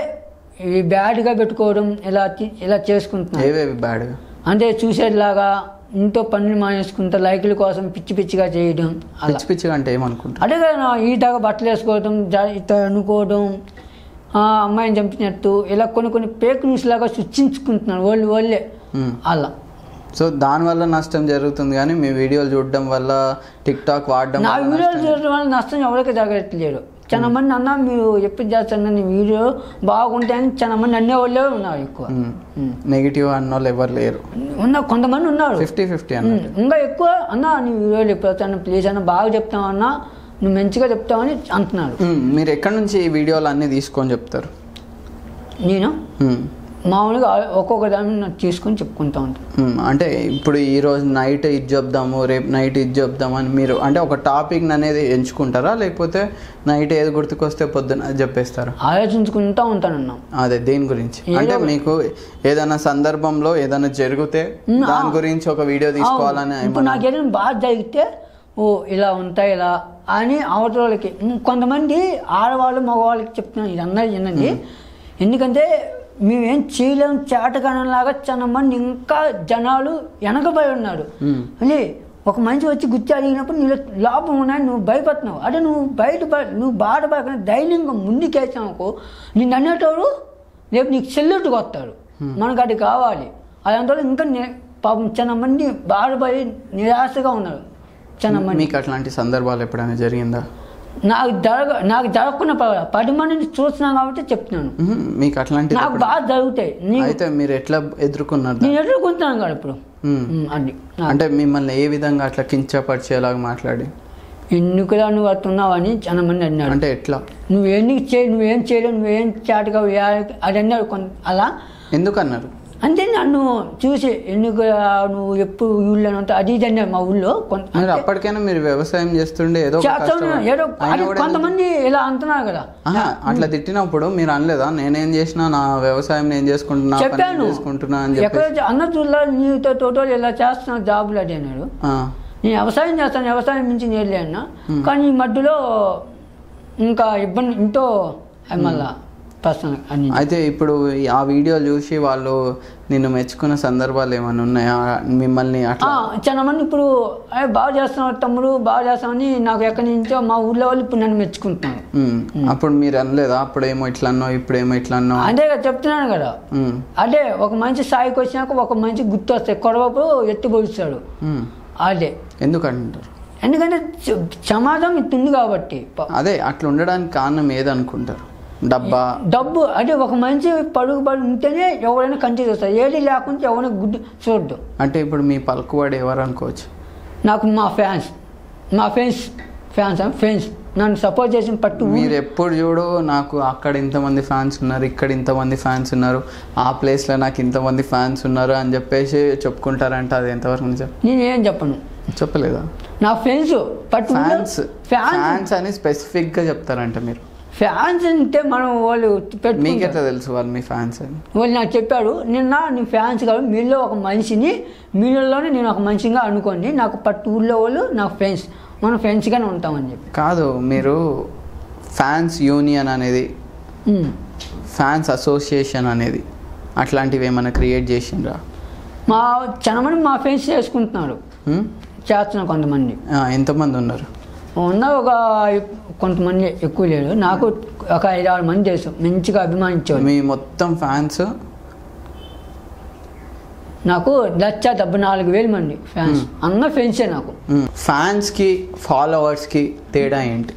ఈ బ్యాడ్గా పెట్టుకోవడం ఇలా తి- ఇలా చేసుకుంటున్నారు ఏవేవి బ్యాడ్గా అంటే చూసేలాగా ఇంట్లో పనులు మానేసుకుంటా లైకుల కోసం పిచ్చి పిచ్చిగా చేయడం అలా పిచ్చి పిచ్చిగా అంటే ఏమనుకుంటారు అదే కదా ఈ దాకా బట్టలు వేసుకోవడం జా- ఇట్లా అనుకోవడం ఆ, అమ్మాయిని చంపినట్టు ఇలా కొన్ని కొన్ని ఫేక్ న్యూస్ లాగా సృష్టించుకుంటున్నారు వాళ్ళు వాళ్ళే మ్మ్. అలా సో దానివల్ల నష్టం జరుగుతుంది కానీ మీ వీడియోలు చూడడం వల్ల టిక్ టాక్ వాడడం నా వల్ల వీడియోలు నష్టం చూడడం వల్ల నష్టం ఎవరికి జరగట్లేదు చాలా మంది అన్న మీరు ఎప్పుడు చేస్తాను నీ వీడియో బాగుంటాయని చాలా మంది అనే వాళ్ళే ఉన్నారు ఎక్కువ ఉమ్. నెగిటివ్ అన్న వాళ్ళు ఎవరు లేరు ఉన్న కొంతమంది ఉన్నారు ఫిఫ్టీ ఫిఫ్టీ అన్న ఉమ్, ఇంకా ఎక్కువ అన్న నీ వీడియోలు ఎప్పుడు వస్తాను ప్లీజ్ అన్న బాగా చెప్తావన్నా నువ్వు మంచిగా చెప్తావని అంటున్నారు మ్మ్. మీరు ఎక్కడి నుంచి ఈ వీడియోలు అన్నీ తీసుకొని చెప్తారు నేను మ్మ్. మామూలుగా ఒక్కొక్క దాన్ని నాకు తీసుకొని చెప్పుకుంటా ఉంటాను మ్మ్. అంటే ఇప్పుడు ఈ రోజు నైట్ ఇది చెప్దాము రేపు నైట్ ఇది చెప్దాము అని మీరు అంటే ఒక టాపిక్ అనేది ఎంచుకుంటారా లేకపోతే నైట్ ఏది గుర్తుకొస్తే పొద్దున అది చెప్పేస్తారా ఆలోచించుకుంటా ఉంటానన్నా అదే దేని గురించి ఏదో అంటే ఒక- మీకు ఏదైనా సందర్భంలో ఏదైనా జరిగితే మ్మ్, దాని ఆ. గురించి ఒక వీడియో తీసుకోవాలని అవును. ఇప్పుడు ఏమన్నా- నాకు ఏదైనా బాగా జరిగితే ఓ ఇలా ఉంటాయి ఇలా అని అవతల వాళ్ళకి ఉమ్, కొంతమంది ఆడవాళ్ళు మగవాళ్ళకి చెప్తున్నాను ఇది అన్నది వినండి ఎందుకంటే మేమేం చేయలేం చేటకనంలాగా చాలా మంది ఇంకా జనాలు వెనకబడి ఉన్నారు మ్మ్. అని ఒక మనిషి వచ్చి గుర్తు అడిగినప్పుడు నీలో లోపం ఉన్నాయి నువ్వు భయపడుతున్నావు అంటే నువ్వు బయట పడ- నువ్వు బాధపడకుండా ధైర్యంగా ముందుకేసావుకో నిన్ను అనేటోడు రేపు నీకు చెల్లెట్టుకు వస్తాడు మనకు అది కావాలి అలాంటి వాళ్ళు ఇంకా ని- పాపం చాలా మంది బాధపడి నిరాశగా ఉన్నారు చాలా మంది మీకు అట్లాంటి సందర్భాలు ఎప్పుడైనా జరిగిందా నాకు జరగ నాకు జరగకుండా పర్వాలేదు. పది మందిని చూస్తున్నాను కాబట్టి చెప్తున్నాను మ్మ్. మీకు అట్లాంటి నాకు బాగా జరుగుతాయి నీ- అయితే మీరు ఎట్లా ఎదుర్కొన్నారు దాన్ని? నేను ఎదుర్కొంటున్నాను కదా ఇప్పుడు మ్మ్. ఉమ్, అది అంటే మిమ్మల్ని ఏ విధంగా అట్లా కించపరిచేలాగా మాట్లాడి ఎందుకులా నువ్వు అట్టున్నావు అని చాలా మంది అన్నారు అంటే ఎట్లా నువ్వేం చేయ నువ్వేం చేయలేవు నువ్వేం చాటుగా అది అన్నారు కొంత అలా ఎందుకు అన్నారు అంటే నన్ను చూసి ఎందుకు నువ్వు ఎప్పుడు ఊళ్ళో ఉంటావు అది ఇది అన్నారు మా ఊళ్ళో కొంత మీరు అప్పటికైనా మీరు వ్యవసాయం చేస్తుండే ఏదో ఒక చేస్తాను కష్టపడి- ఏదో అయినా అది కూడా కొంతమంది ఇలా అంటున్నారు కదా ఆహా, అట్లా తిట్టినప్పుడు మీరు అనలేదా నేనేం చేసినా నా వ్యవసాయం నేను చేసుకుంటున్నా పని నేను చెప్పాను చేసుకుంటున్నా అని ఎక్కడ చెప్పి అన్న చూడలే నీతో తోటోలు ఇలా చేస్తున్నావు జాబులు అది అన్నాడు నేను వ్యవసాయం చేస్తాను వ్యవసాయం నుంచి నేర్లే అన్న కానీ ఈ మధ్యలో ఇంకా ఇబ్బంది ఇంతో అది మళ్ళా ప్రశ్న అని అయితే ఇప్పుడు ఈ- ఆ వీడియో చూసి వాళ్ళు నిన్ను మెచ్చుకున్న సందర్భాలు ఏమైనా ఉన్నాయా మిమ్మల్ని ఆ, అట్లా చాలా మంది ఇప్పుడు "ఏ, బాగా చేస్తున్నావు తమ్ముడు బాగా చేస్తామని నాకు ఎక్కడి నుంచో మా ఊళ్ళో వాళ్ళు ఇప్పుడు నన్ను మెచ్చుకుంటున్నారు ఉమ్, అప్పుడు మీరు అనలేదా అప్పుడేమో ఇట్లా అన్నావు ఇప్పుడేమో ఇట్లా అన్నావు అదే కదా చెప్తున్నాను కదా ఉమ్, అదే ఒక మంచి స్థాయికి వచ్చినాక ఒక మంచి గుర్తు వస్తాయి కొడవప్పుడు ఎత్తి పొడుస్తాడు ఉమ్. అదే ఎందుకంటారు ఎందుకంటే స- సమాజం ఇట్టుంది కాబట్టి ప- అదే అట్లా ఉండడానికి కారణం ఏదనుకుంటారు డబ్బా డబ్బు అంటే ఒక మంచి పడుగు పడి ఉంటేనే ఎవరైనా కంటి చూస్తారు ఏది లేకుంటే ఎవరైనా గుడ్డు చూడదు అంటే ఇప్పుడు మీ పలుకుబడి ఎవరు అనుకోవచ్చు నాకు మా ఫ్యాన్స్ మా ఫ్రెండ్స్ ఫ్యాన్స్ ఫ్రెండ్స్ నన్ను సపోర్ట్ చేసిన పట్టు మీరు ఎప్పుడు చూడు నాకు అక్కడ ఇంతమంది ఫ్యాన్స్ ఉన్నారు ఇక్కడ ఇంతమంది ఫ్యాన్స్ ఉన్నారు ఆ ప్లేస్లో నాకు ఇంతమంది ఫ్యాన్స్ ఉన్నారు అని చెప్పేసి చెప్పుకుంటారంట అది ఎంతవరకు నిజం నేను ఏం చెప్పను చెప్పలేదా నా ఫ్రెండ్స్ పట్టు ఫ్యాన్స్ ఫ్యాన్స్ ఫ్యాన్స్ అని స్పెసిఫిక్గా చెప్తారంట మీరు ఫ్యాన్స్ అంటే మనం వాళ్ళు పెట్టుకుంటారు మీకెట్లా తెలుసు వాళ్ళు మీ ఫ్యాన్స్ అని వాళ్ళు నాకు చెప్పారు నిన్న నీ ఫ్యాన్స్ కాదు మీలో ఒక మనిషిని మీలోనే నేను ఒక మనిషిగా అనుకోండి నాకు పట్టు ఊళ్ళో వాళ్ళు నాకు ఫ్రెండ్స్ మనం ఫ్రెండ్స్గానే ఉంటామని చెప్పి కాదు మీరు ఫ్యాన్స్ యూనియన్ అనేది ఉమ్. ఫ్యాన్స్ అసోసియేషన్ అనేది అట్లాంటివి ఏమైనా క్రియేట్ చేసిండ్రా మా చాలా మంది మా ఫ్రెండ్స్ చేసుకుంటున్నారు హ్మ్? చేస్తున్నారు కొంతమంది ఆ, ఎంతమంది ఉన్నారు ఉన్న ఒక కొంతమంది ఎక్కువ లేరు నాకు ఒక ఐదు ఆరు మంది తెలుసు మంచిగా అభిమానించేవాళ్ళు మీ మొత్తం ఫ్యాన్స్ నాకు లక్ష డెబ్బై నాలుగు వేల మంది ఫ్యాన్స్ అన్న ఫ్రెండ్సే నాకు ఫ్యాన్స్కి ఫాలోవర్స్కి తేడా ఏంటి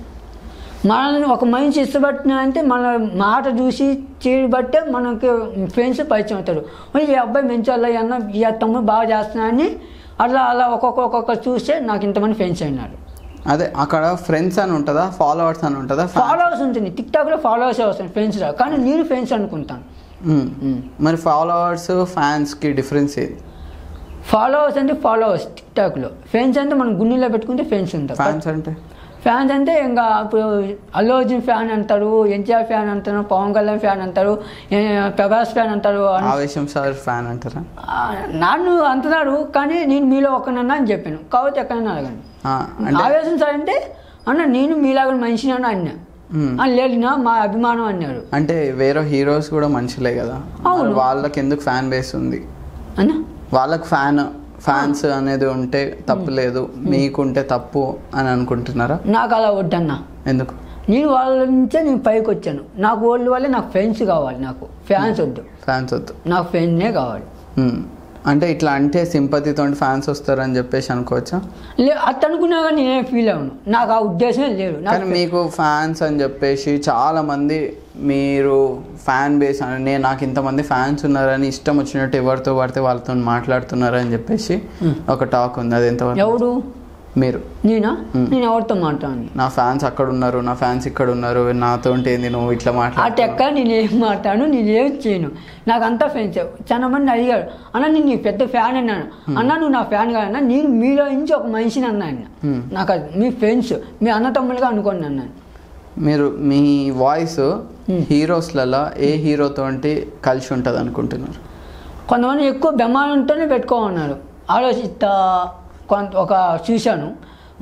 మనల్ని ఒక మనిషి ఇష్టపడుతున్నా అంటే మన మాట చూసి చేయబట్టే బట్టే మనకి ఫ్రెండ్స్ పరిచయం అవుతారు "ఓయ్, ఈ అబ్బాయి మంచి వాళ్ళు అన్న ఈ తమ్ముడు బాగా చేస్తున్నా అని అలా అలా ఒక్కొక్క ఒక్కొక్క చూస్తే నాకు ఇంతమంది ఫ్రెండ్స్ అయినారు అదే అక్కడ ఫ్రెండ్స్ అని ఉంటుందా ఫాలోవర్స్ అని ఉంటుందా Fa- ఫాలోవర్స్ ఉంటుంది టిక్ టాక్లో ఫాలోవర్స్ వస్తాయి ఫ్రెండ్స్ రా కానీ నేను ఫ్రెండ్స్ అనుకుంటాను మ్మ్. మరి ఫాలోవర్స్ ఫ్యాన్స్కి డిఫరెన్స్ ఏది ఫాలోవర్స్ అంటే ఫాలోవర్స్ టిక్ టాక్లో ఫ్రెండ్స్ అంటే మనం గుండెలో పెట్టుకుంటే ఫ్రెండ్స్ ఉంటారు ఫ్యాన్స్ అంటే ఫ్యాన్స్ అంటే ఇంకా ఇప్పుడు అల్లు అర్జున్ ఫ్యాన్ అంటారు ఎన్టీఆర్ ఫ్యాన్ అంటారు పవన్ కళ్యాణ్ ఫ్యాన్ అంటారు ఏ, ప్రభాస్ ఫ్యాన్ అంటారు అన్- ఆవేశం సార్ ఫ్యాన్ అంటారా ఆ, నన్ను అంటున్నారు కానీ నేను మీలో ఒక్కనన్నా అని చెప్పాను కాబట్టి ఎక్కడన్నా అడగండి ఆ, అంటే ఆవేశం సార్ అంటే అన్న నేను మీలాగా మనిషిని అని అన్నా మ్మ్. "ఆ, లేదు నా మా అభిమానం అన్నాడు అంటే వేరే హీరోస్ కూడా మనుషులే కదా అవును. మరి వాళ్ళకి ఎందుకు ఫ్యాన్ బేస్ ఉంది అన్న వాళ్ళకి ఫ్యాన్ ఫ్యాన్స్ అనేది ఉంటే తప్పు లేదు మీకుంటే తప్పు అని అనుకుంటున్నారా నాకు అలా వద్దన్నా ఎందుకు నేను వాళ్ళ నుంచే నేను పైకి వచ్చాను నాకు వాళ్ళ వల్లే నాకు ఫ్రెండ్స్ కావాలి నాకు ఫ్యాన్స్ వద్దు ఫ్యాన్స్ వద్దు నాకు ఫ్రెండ్నే కావాలి మ్మ్. అంటే ఇట్లా అంటే సింపతితో ఫ్యాన్స్ వస్తారని చెప్పేసి అనుకోవచ్చా లే అట్ట అనుకున్నా కానీ నేనేం ఫీల్ అవ్వను నాకు ఆ ఉద్దేశమే లేదు నాకు కానీ మీకు ఫ్యాన్స్ అని చెప్పేసి చాలా మంది మీరు ఫ్యాన్ బేస్ అని నేను నాకు ఇంతమంది ఫ్యాన్స్ ఉన్నారని ఇష్టం వచ్చినట్టు ఎవరితో పడితే వాళ్ళతో మాట్లాడుతున్నారని చెప్పేసి ఒక టాక్ ఉంది అది ఎంతవరకు ఎవరు మీరు నేనా నేను ఎవరితో మాట్లాడను నా ఫ్యాన్స్ అక్కడ ఉన్నారు నా ఫ్యాన్స్ ఇక్కడ ఉన్నారు నాతో ఏంది నువ్వు ఇట్లా ఆ మాట్లాడు టెక్క నేను ఏం మాట్లాడను నేను ఏం చేయను నాకు అంతా ఫ్రెండ్స్ చాలా మంది అడిగారు అన్న నేను నీ పెద్ద ఫ్యాన్ అన్నాను అన్న నువ్వు నా ఫ్యాన్ కాదన్నా నేను మీలో నుంచి ఒక మనిషిని అన్నా అన్న Hmm. నాకు అది మీ ఫ్రెండ్స్ మీ అన్న తమ్ముళ్ళుగా అనుకోండి అన్నాను మీరు మీ వాయిస్ హీరోస్లలో ఏ హీరోతో కలిసి ఉంటుంది అనుకుంటున్నారు కొంతమంది ఎక్కువ బెమ్మాలంతోనే పెట్టుకోమన్నారు ఆలోచిస్తా కొంత ఒక చూశాను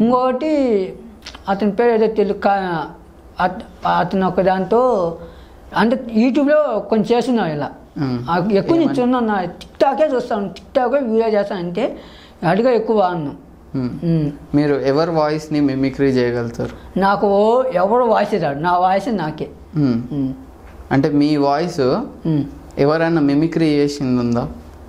ఇంకొకటి అతని పేరు ఏదో తెలు కా- అత- అతను ఒక దాంతో అంటే యూట్యూబ్లో కొంచెం చేస్తున్నాను ఇలా మ్మ్. ఆ ఎక్కువ నేను చూడను టిక్ టాకే చూస్తాను టిక్ టాకే వీడియో చేస్తాను అంటే అడిగా ఎక్కువ వాడను మ్మ్. మ్మ్. మీరు ఎవరి వాయిస్ని మిమిక్రీ చేయగలుగుతారు నాకు ఓ ఎవరు వాయిస్ రాడు నా వాయిస్ నాకే మ్మ్. మ్మ్. అంటే మీ వాయిస్ మ్మ్. ఎవరైనా మిమిక్రీ చేసింది ఉందా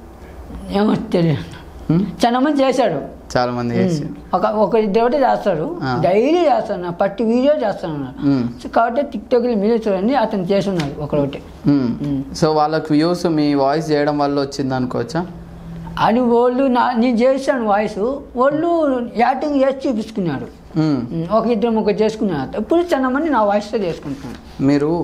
ఏమో తెలియదు మ్మ్? చాలా మంది చేశాడు చాలా మంది చేసి ఒక ఒక ఇద్దరు ఒకటి చేస్తాడు ఆ. డైలీ చేస్తాను నా పట్టి వీడియో చేస్తాను అన్నాడు. మ్మ్. సో కాబట్టి టిక్ టాక్లో మీరే చూడండి అతను చేస్తున్నాడు ఒకటి మ్మ్. మ్మ్. సో వాళ్ళకి వ్యూస్ మీ వాయిస్ చేయడం వల్ల వచ్చింది అనుకోవచ్చా అని వాళ్ళు నా నేను చేశాను వాయిస్ వాళ్ళు యాక్టింగ్ చేసి చూపించుకున్నాడు మ్మ్. మ్మ్. ఒక ఇద్దరు ముగ్గురు చేసుకున్నారు ఇప్పుడు చాలా మంది నా వాయిస్తో చేసుకుంటున్నాను మీరు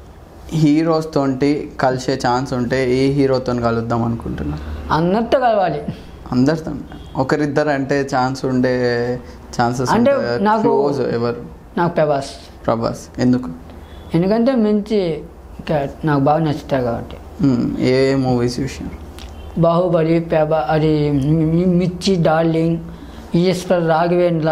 హీరోస్ తోటి కలిసే ఛాన్స్ ఉంటే ఏ హీరోతో కలుద్దాం అనుకుంటున్నారు అన్నట్టు కలవాలి అందరితో ఒకరిద్దరు అంటే ఛాన్స్ ఉండే ఛాన్సెస్ అంటే నాకు- క్లోజ్ ఎవరు నాకు ప్రభాస్ ప్రభాస్ ఎందుకు ఎందుకంటే మంచి క్యారెక్టర్ నాకు బాగా నచ్చుతాయి కాబట్టి మ్మ్. ఏ మూవీస్ చూసారు బాహుబలి ప్రభా అది మి- మి- మిర్చి డార్లింగ్ ఈశ్వర్ రాఘవేంద్ర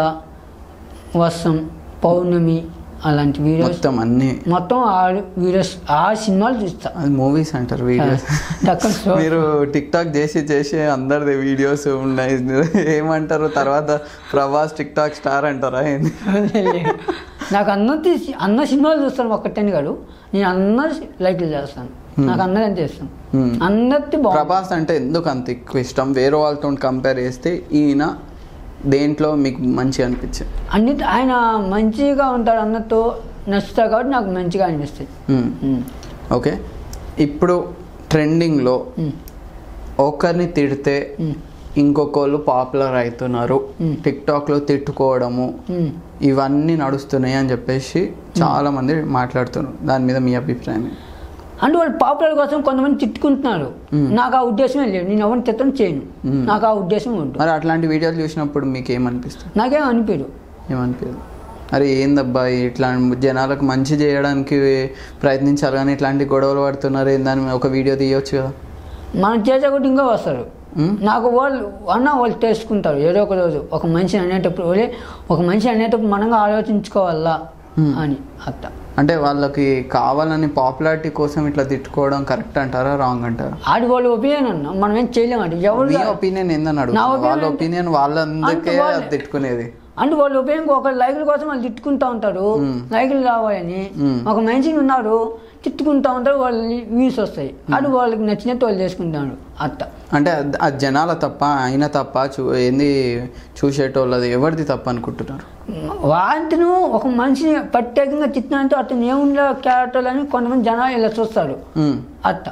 వర్షం పౌర్ణమి అలాంటి వీడియోస్ మొత్తం అన్ని మొత్తం ఆ వీడియోస్ ఆ సినిమాలు చూస్తా అది మూవీస్ అంటారు వీడియోస్ తక్కువ సో- మీరు టిక్ టాక్ చేసి చేసి అందరిది వీడియోస్ ఉన్నాయి ఏమంటారు తర్వాత ప్రభాస్ టిక్ టాక్ స్టార్ అంటారా ఏంది నాకు అన్నది అన్న సినిమాలు చూస్తాను ఒక్కటని కాదు నేను అన్న లైక్లు చేస్తాను నాకు అన్నది అంటే ఇష్టం Hmm. అన్నది బాగుంది ప్రభాస్ అంటే ఎందుకు అంత ఎక్కువ ఇష్టం వేరే వాళ్ళతో కంపేర్ చేస్తే ఈయన దేంట్లో మీకు మంచిగా అనిపించింది అన్నిటి ఆయన మంచిగా ఉంటాడు అన్నట్టు నచ్చుతాడు కాబట్టి నాకు మంచిగా అనిపిస్తుంది మ్మ్. Hmm. ఓకే ఇప్పుడు ట్రెండింగ్లో Hmm. ఒకరిని తిడితే Hmm. ఇంకొకళ్ళు పాపులర్ అవుతున్నారు Hmm. టిక్ టాక్లో తిట్టుకోవడము Hmm. ఇవన్నీ నడుస్తున్నాయి అని చెప్పేసి చాలా మంది మాట్లాడుతున్నారు దాని మీద మీ అభిప్రాయం ఏంటి? అంటే వాళ్ళు పాపులర్ కోసం కొంతమంది తిట్టుకుంటున్నారు Hmm. నాకు ఆ ఉద్దేశమే లేదు నేను ఎవరిని తిట్టడం చేయను Hmm. నాకు ఆ ఉద్దేశం ఉంటుంది మరి అట్లాంటి వీడియోలు చూసినప్పుడు మీకు ఏమనిపిస్తుంది నాకేం అనిపించదు ఏమనిపించదు అరే ఏందబ్బా ఇట్లా జనాలకు మంచి చేయడానికి ప్రయత్నించాలి కానీ ఇట్లాంటి గొడవలు పడుతున్నారు ఏందని ఒక వీడియో తీయొచ్చు కదా మనం చేసే ఒకటి ఇంకా వస్తారు మ్మ్. నాకు వాళ్ళు అన్న వాళ్ళు తెలుసుకుంటారు ఏదో ఒక రోజు ఒక మనిషి అనేటప్పుడు ఒరే ఒక మనిషి అనేటప్పుడు మనంగా ఆలోచించుకోవాలా మ్మ్. అని అట్ట అంటే వాళ్ళకి కావాలని పాపులారిటీ కోసం ఇట్లా తిట్టుకోవడం కరెక్ట్ అంటారా రాంగ్ అంటారా ఆడి వాళ్ళ ఒపీనియన్ అన్న మనం ఏం చేయలేము అది ఎవరు మీ ఒపీనియన్ ఏందని నా అడుగుతున్నా opinion వాళ్ళ అంటే- ఒపీనియన్ వాళ్ళందరికీ అంటే వాళ్ళే. అది తిట్టుకునేది అంటే వాళ్ళ ఒపీనియన్ ఒక లైకుల కోసం వాళ్ళు తిట్టుకుంటా ఉంటారు మ్మ్. లైకులు రావాలని మ్మ్. ఒక మనిషిని ఉన్నారు తిట్టుకుంటా ఉంటారు వాళ్ళు వ్యూస్ వస్తాయి అది వాళ్ళకి నచ్చినట్టు వాళ్ళు చేసుకుంటారు అట్ట అంటే అది- అది జనాల తప్ప ఆయన తప్ప చూ ఏంది చూసేటోళ్ళది ఎవరిది తప్ప అనుకుంటున్నారు వాటిను ఒక మనిషిని ప్రత్యేకంగా తిట్టినంటే అతను ఏముండే క్యారెక్టర్ అని కొంతమంది జనాలు ఇలా చూస్తారు మ్మ్. అట్ట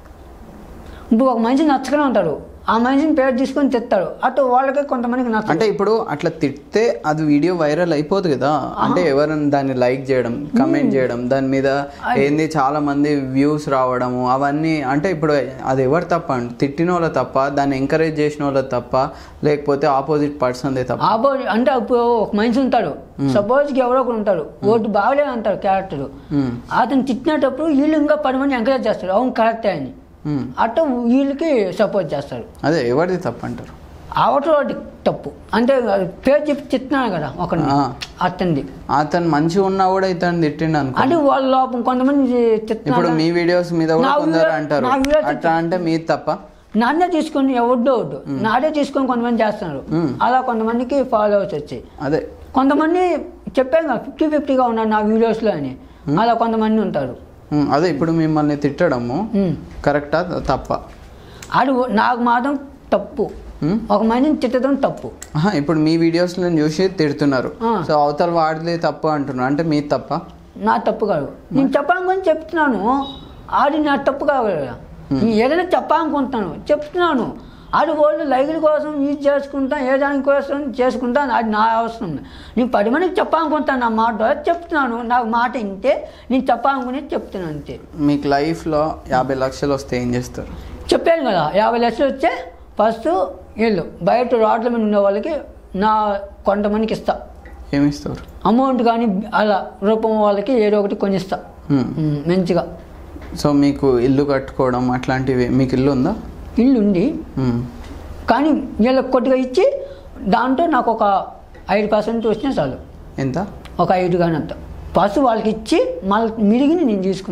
ఇప్పుడు ఒక మనిషి నచ్చకనే ఉంటాడు ఆ మనిషిని పేరు తీసుకొని తిట్టాడు అటు వాళ్ళకి కొంతమందికి నచ్చదు అంటే ఇప్పుడు అట్లా తిడితే అది వీడియో వైరల్ అయిపోదు కదా అంటే ఎవరైనా దాన్ని లైక్ చేయడం కమెంట్ చేయడం దాని మీద ఏంది చాలా మంది వ్యూస్ రావడము అవన్నీ అంటే ఇప్పుడు అది ఎవరు తప్ప అండి తిట్టిన వాళ్ళ తప్ప దాన్ని ఎంకరేజ్ చేసిన వాళ్ళ తప్ప లేకపోతే ఆపోజిట్ పర్సన్దే తప్ప ఆపో అంటే ఇప్పుడు ఒక మనిషి ఉంటాడు సపోజ్కి ఎవరో ఒకరు ఉంటారు ఓటు బాగలేదు అంటారు క్యారెక్టర్ మ్మ్. అతను తిట్టినప్పుడు వీళ్ళు ఇంకా పది మంది ఎంకరేజ్ చేస్తారు అవును కరెక్టే అని మ్మ్. అట్ట వీళ్ళకి సపోర్ట్ చేస్తారు అదే ఎవరిది తప్ప అంటారు అవతల తప్పు అంటే అది పేరు చెప్పి తిట్టినాను కదా ఒకరిని ఆ. అతనిది అతను మంచిగా ఉన్నా కూడా ఇతను తిట్టిండు అనుకో అంటే వాళ్ళ లోపం కొంతమంది ఇప్పుడు తిట్టినారు మీ వీడియోస్ మీద కూడా నా కొందరు వీడియో- అంటారు నా వీడియో అట్లా అంటే మీది తప్ప నాన్నే తీసుకొని ఎవడ్డో వద్దు నాడే తీసుకొని కొంతమంది చేస్తున్నారు మ్మ్. అలా కొంతమందికి ఫాలోవర్స్ వచ్చాయి అదే కొంతమంది చెప్పాను కదా ఫిఫ్టీ ఫిఫ్టీగా ఉన్నారు నా వీడియోస్లో అని అలా కొంతమంది ఉంటారు మ్మ్. అదే ఇప్పుడు మిమ్మల్ని తిట్టడము మ్మ్. కరెక్టా తప్ప అది నాకు మాత్రం తప్పు మ్మ్. ఒక మనిషిని తిట్టడం తప్పు ఆహా, ఇప్పుడు మీ వీడియోస్లో చూసి తిడుతున్నారు ఆ. సో అవతల వాడిది తప్పు అంటున్నారు అంటే మీది తప్ప నా తప్పు కాదు నేను చెప్పాలనుకొని చెప్తున్నాను ఆడి నా తప్పు కాదు కదా నేను ఏదైనా చెప్పాలనుకుంటున్నాను చెప్తున్నాను ఆడి వాళ్ళు లైకుల కోసం యూజ్ చేసుకుంటా ఏ దాని కోసం చేసుకుంటా అది నా అవసరం నేను పది మందికి చెప్పాలనుకుంటాను నా మాట ద్వారా చెప్తున్నాను నాకు మాట వింటే నేను చెప్పాలనుకుని చెప్తున్నాను అంతే మీకు లైఫ్లో యాభై లక్షలు వస్తే ఏం చేస్తారు చెప్పాను కదా యాభై లక్షలు వచ్చే ఫస్ట్ వీళ్ళు బయట రోడ్ల మీద ఉన్న వాళ్ళకి నా కొంతమందికి ఇస్తా ఏమి ఇస్తారు అమౌంట్ కానీ అలా రూపం వాళ్ళకి ఏదో ఒకటి కొనిస్తా మ్మ్. ఉమ్, మంచిగా సో మీకు ఇల్లు కట్టుకోవడం అట్లాంటివి మీకు ఇల్లు ఉందా ఇల్లు ఉంది మ్మ్. కానీ వీళ్ళకి కొద్దిగా ఇచ్చి దాంట్లో నాకు ఒక ఐదు పర్సెంట్ వచ్చినా చాలు ఎంత ఒక ఐదు కానీ అంత ఫస్ట్ వాళ్ళకి ఇచ్చి మళ్ళీ మిరిగిని నేను తీసుకుంటా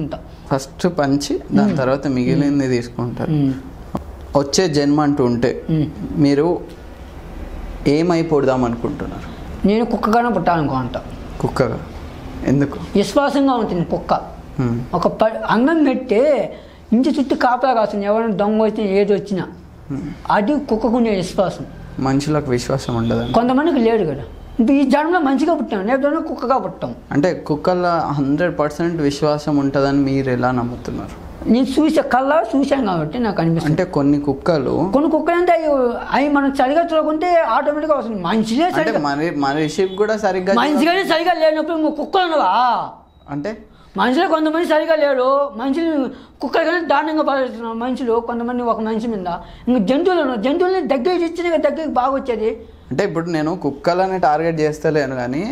ఫస్ట్ పంచి దాని తర్వాత మిగిలింది తీసుకుంటారు ఉమ్. వచ్చే జన్మ అంటూ ఉంటే ఉమ్. మీరు ఏమైపోదాం అనుకుంటున్నారు నేను కుక్కగానే పుట్టాలనుకుంటా కుక్కగా ఎందుకు విశ్వాసంగా ఉంటుంది కుక్క ఉమ్, ఒక ప అన్నం పెట్టి ఇంటి చుట్టూ కాపలా కాస్తుంది ఎవరైనా దొంగ వచ్చినా ఏది వచ్చినా అది కుక్కకుండే విశ్వాసం మనుషులకు విశ్వాసం ఉండదండి కొంతమందికి లేడు కదా ఇప్పుడు ఈ జన్మలో మంచిగా పుట్టాం లేకపోతే కుక్కగా పుట్టాం అంటే కుక్కల హండ్రెడ్ పర్సెంట్ విశ్వాసం ఉంటుందని మీరు ఎలా నమ్ముతున్నారు నేను చూసే కల్లా చూశాను కాబట్టి నాకు అనిపిస్తుంది అంటే కొన్ని కుక్కలు కొన్ని కుక్కలు అంటే అవి అవి మనం సరిగా చూడకుంటే ఆటోమేటిక్గా వస్తుంది మనిషిలే అంటే సరిగా మరి మనిషికి కూడా సరిగ్గా మనిషిగానే సరిగా లేనప్పుడు ఇంకో కుక్కలు ఉన్నవా అంటే మనుషులు కొంతమంది సరిగా లేరు మనుషులు కుక్కలు కానీ దారుణంగా పాలిస్తున్నారు మనుషులు కొంతమంది ఒక మనిషి మీద ఇంక జంతువులు ఉన్నారు జంతువులని దగ్గరికి ఇచ్చిన దగ్గరికి బాగా వచ్చేది అంటే ఇప్పుడు నేను కుక్కలని టార్గెట్ చేస్తలేను కానీ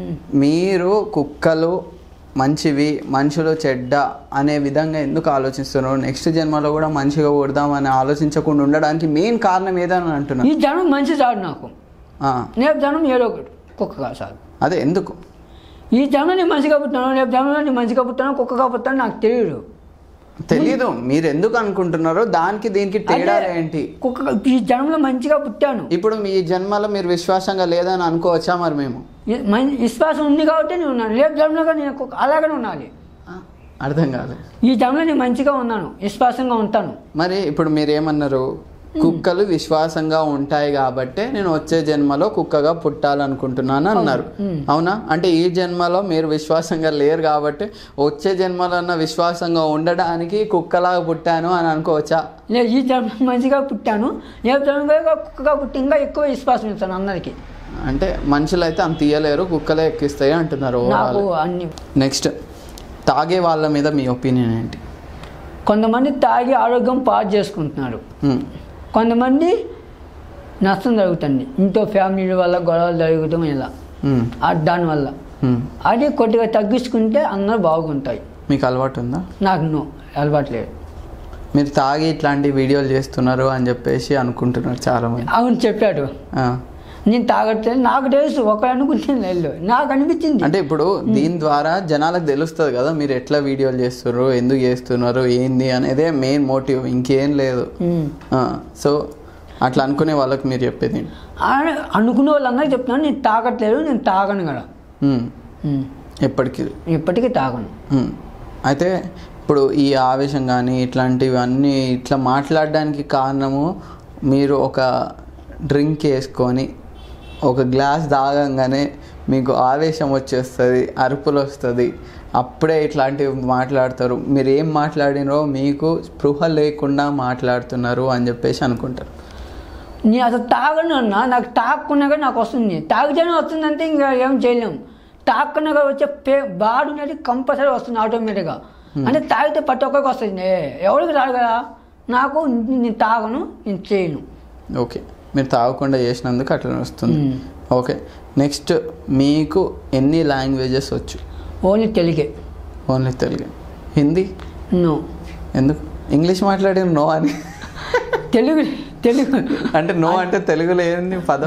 మీరు కుక్కలు మంచివి మనుషులు చెడ్డ అనే విధంగా ఎందుకు ఆలోచిస్తున్నారు నెక్స్ట్ జన్మలో కూడా మంచిగా కొడదామని ఆలోచించకుండా ఉండడానికి మెయిన్ కారణం ఏదని అంటున్నాను ఈ జనం మంచి చాడు నాకు ఆ, రేపు జనం ఏదో ఒకటి కుక్కగా చాలు అదే ఎందుకు ఈ జనం నేను మంచిగా పుట్టాను రేపు జనంలో నేను మంచిగా పుట్టాను కుక్కగా పుట్టాను నాకు తెలియదు తెలీదు మీరు ఎందుకు అనుకుంటున్నారో దానికి దీనికి తేడా అంటే ఏంటి కుక్క ఈ జనంలో మంచిగా పుట్టాను ఇప్పుడు మీ జన్మలో మీరు విశ్వాసంగా లేదని అనుకోవచ్చా మరి మేము ఈ మం- విశ్వాసం ఉంది కాబట్టి నేను ఉన్నాను రేపు జనంలో కూడా నేను కుక్క అలాగనే ఉండాలి ఆ, అర్థం కాదు ఈ జనంలో నేను మంచిగా ఉన్నాను విశ్వాసంగా ఉంటాను మరి ఇప్పుడు మీరు ఏమన్నారు కుక్కలు విశ్వాసంగా ఉంటాయి కాబట్టే నేను వచ్చే జన్మలో కుక్కగా పుట్టాలనుకుంటున్నాను అన్నారు అవునా అంటే ఈ జన్మలో మీరు విశ్వాసంగా లేరు కాబట్టి వచ్చే జన్మలో అన్న విశ్వాసంగా ఉండడానికి కుక్కలాగా పుట్టాను అని అనుకోవచ్చా లేదు ఈ జన్మ మంచిగా పుట్టాను రేపు జనంలో కుక్కగా పుట్టి ఇంకా ఎక్కువ విశ్వాసం ఇస్తాను అందరికీ అంటే మనుషులు అయితే అంత తీయలేరు కుక్కలే ఎక్కిస్తాయి అంటున్నారు నాకు అన్ని నెక్స్ట్ తాగే వాళ్ళ మీద మీ ఒపీనియన్ ఏంటి కొంతమంది తాగి ఆరోగ్యం పాడు చేసుకుంటున్నారు హ్మ్. కొంతమంది నష్టం జరుగుతుంది ఇంట్లో ఫ్యామిలీ వల్ల గొడవలు జరుగుతాం ఇలా హ్మ్. ఆ దానివల్ల హ్మ్. అది కొద్దిగా తగ్గించుకుంటే అందరూ బాగుంటాయి మీకు అలవాటు ఉందా నాకు నో అలవాట్లేదు మీరు తాగి ఇట్లాంటి వీడియోలు చేస్తున్నారు అని చెప్పేసి అనుకుంటున్నారు చాలామంది అవును చెప్పాడు ఆ. నేను తాగట్లేదు నాకు తెలుసు ఒకరు అనుకుంటుంది వెళ్ళు నాకు అనిపించింది అంటే ఇప్పుడు దీని ద్వారా జనాలకు తెలుస్తుంది కదా మీరు ఎట్లా వీడియోలు చేస్తున్నారు ఎందుకు చేస్తున్నారు ఏంది అనేదే మెయిన్ మోటివ్ ఇంకేం లేదు ఉమ్. ఆ, సో అట్లా అనుకునే వాళ్ళకి మీరు చెప్పేది ఏంటి? ఆ- అనుకునే వాళ్ళందరూ చెప్తున్నాను నేను తాగట్లేదు నేను తాగను కదా ఉమ్, ఉమ్. ఎప్పటికీ ఇప్పటికీ తాగను ఉమ్. అయితే ఇప్పుడు ఈ ఆవేశం కానీ ఇట్లాంటివన్నీ ఇట్లా మాట్లాడడానికి కారణము మీరు ఒక డ్రింక్ వేసుకొని ఒక గ్లాస్ తాగంగానే మీకు ఆవేశం వచ్చేస్తుంది అరుపులు వస్తుంది అప్పుడే ఇట్లాంటివి మాట్లాడతారు మీరు ఏం మాట్లాడినో మీకు స్పృహ లేకుండా మాట్లాడుతున్నారు అని చెప్పేసి అనుకుంటారు నేను అసలు తాగను అన్న నాకు తాగకున్నా కానీ నాకు వస్తుంది తాగితేనే వస్తుందంటే ఇంకా ఏం చేయలేము తాగకున్నా కూడా వచ్చే పే బాడు అనేది కంపల్సరీ వస్తుంది ఆటోమేటిక్గా అంటే తాగితే ప్రతి ఒక్కరికి వస్తుంది ఎవరికి రాదు కదా నాకు నేను తాగను నేను చేయను ఓకే మీరు తాగకుండా చేసినందుకు అట్లా వస్తుంది మ్మ్. ఓకే నెక్స్ట్ మీకు ఎన్ని లాంగ్వేజెస్ వచ్చు ఓన్లీ తెలుగే ఓన్లీ తెలుగు హిందీ నో ఎందుకు ఇంగ్లీష్ మాట్లాడే నో అని తెలుగు తెలుగు అంటే నో అంటే తెలుగులో ఏంది పదం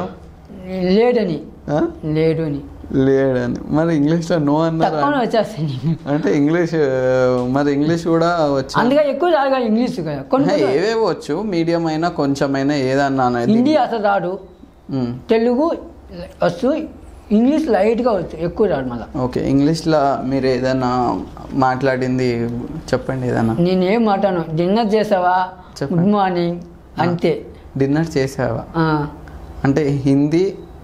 లేడని ఆ? లేడు అని లేడని మరి ఇంగ్లీష్లో నో అన్నారు తక్కువ వచ్చేస్తాయి అంటే ఇంగ్లీష్ మరి ఇంగ్లీష్ కూడా వచ్చు అందుకే ఎక్కువ రాదు కదా ఇంగ్లీష్ కదా కొన్ని కొన్ని- ఏవేవి వచ్చు మీడియం అయినా కొంచెమైనా ఏదన్నా అనేది హిందీ అసలు రాడు మ్మ్. తెలుగు వచ్చు ఇంగ్లీష్ లైట్గా వచ్చు ఎక్కువ రాడు మళ్ళీ ఓకే ఇంగ్లీష్లో మీరు ఏదైనా మాట్లాడింది చెప్పండి ఏదైనా నేను ఏం మాట్లాడను డిన్నర్ చేసావా చెప్పండి. గుడ్ మార్నింగ్ అంతే డిన్నర్ చేసావా ఆ, అంటే హిందీ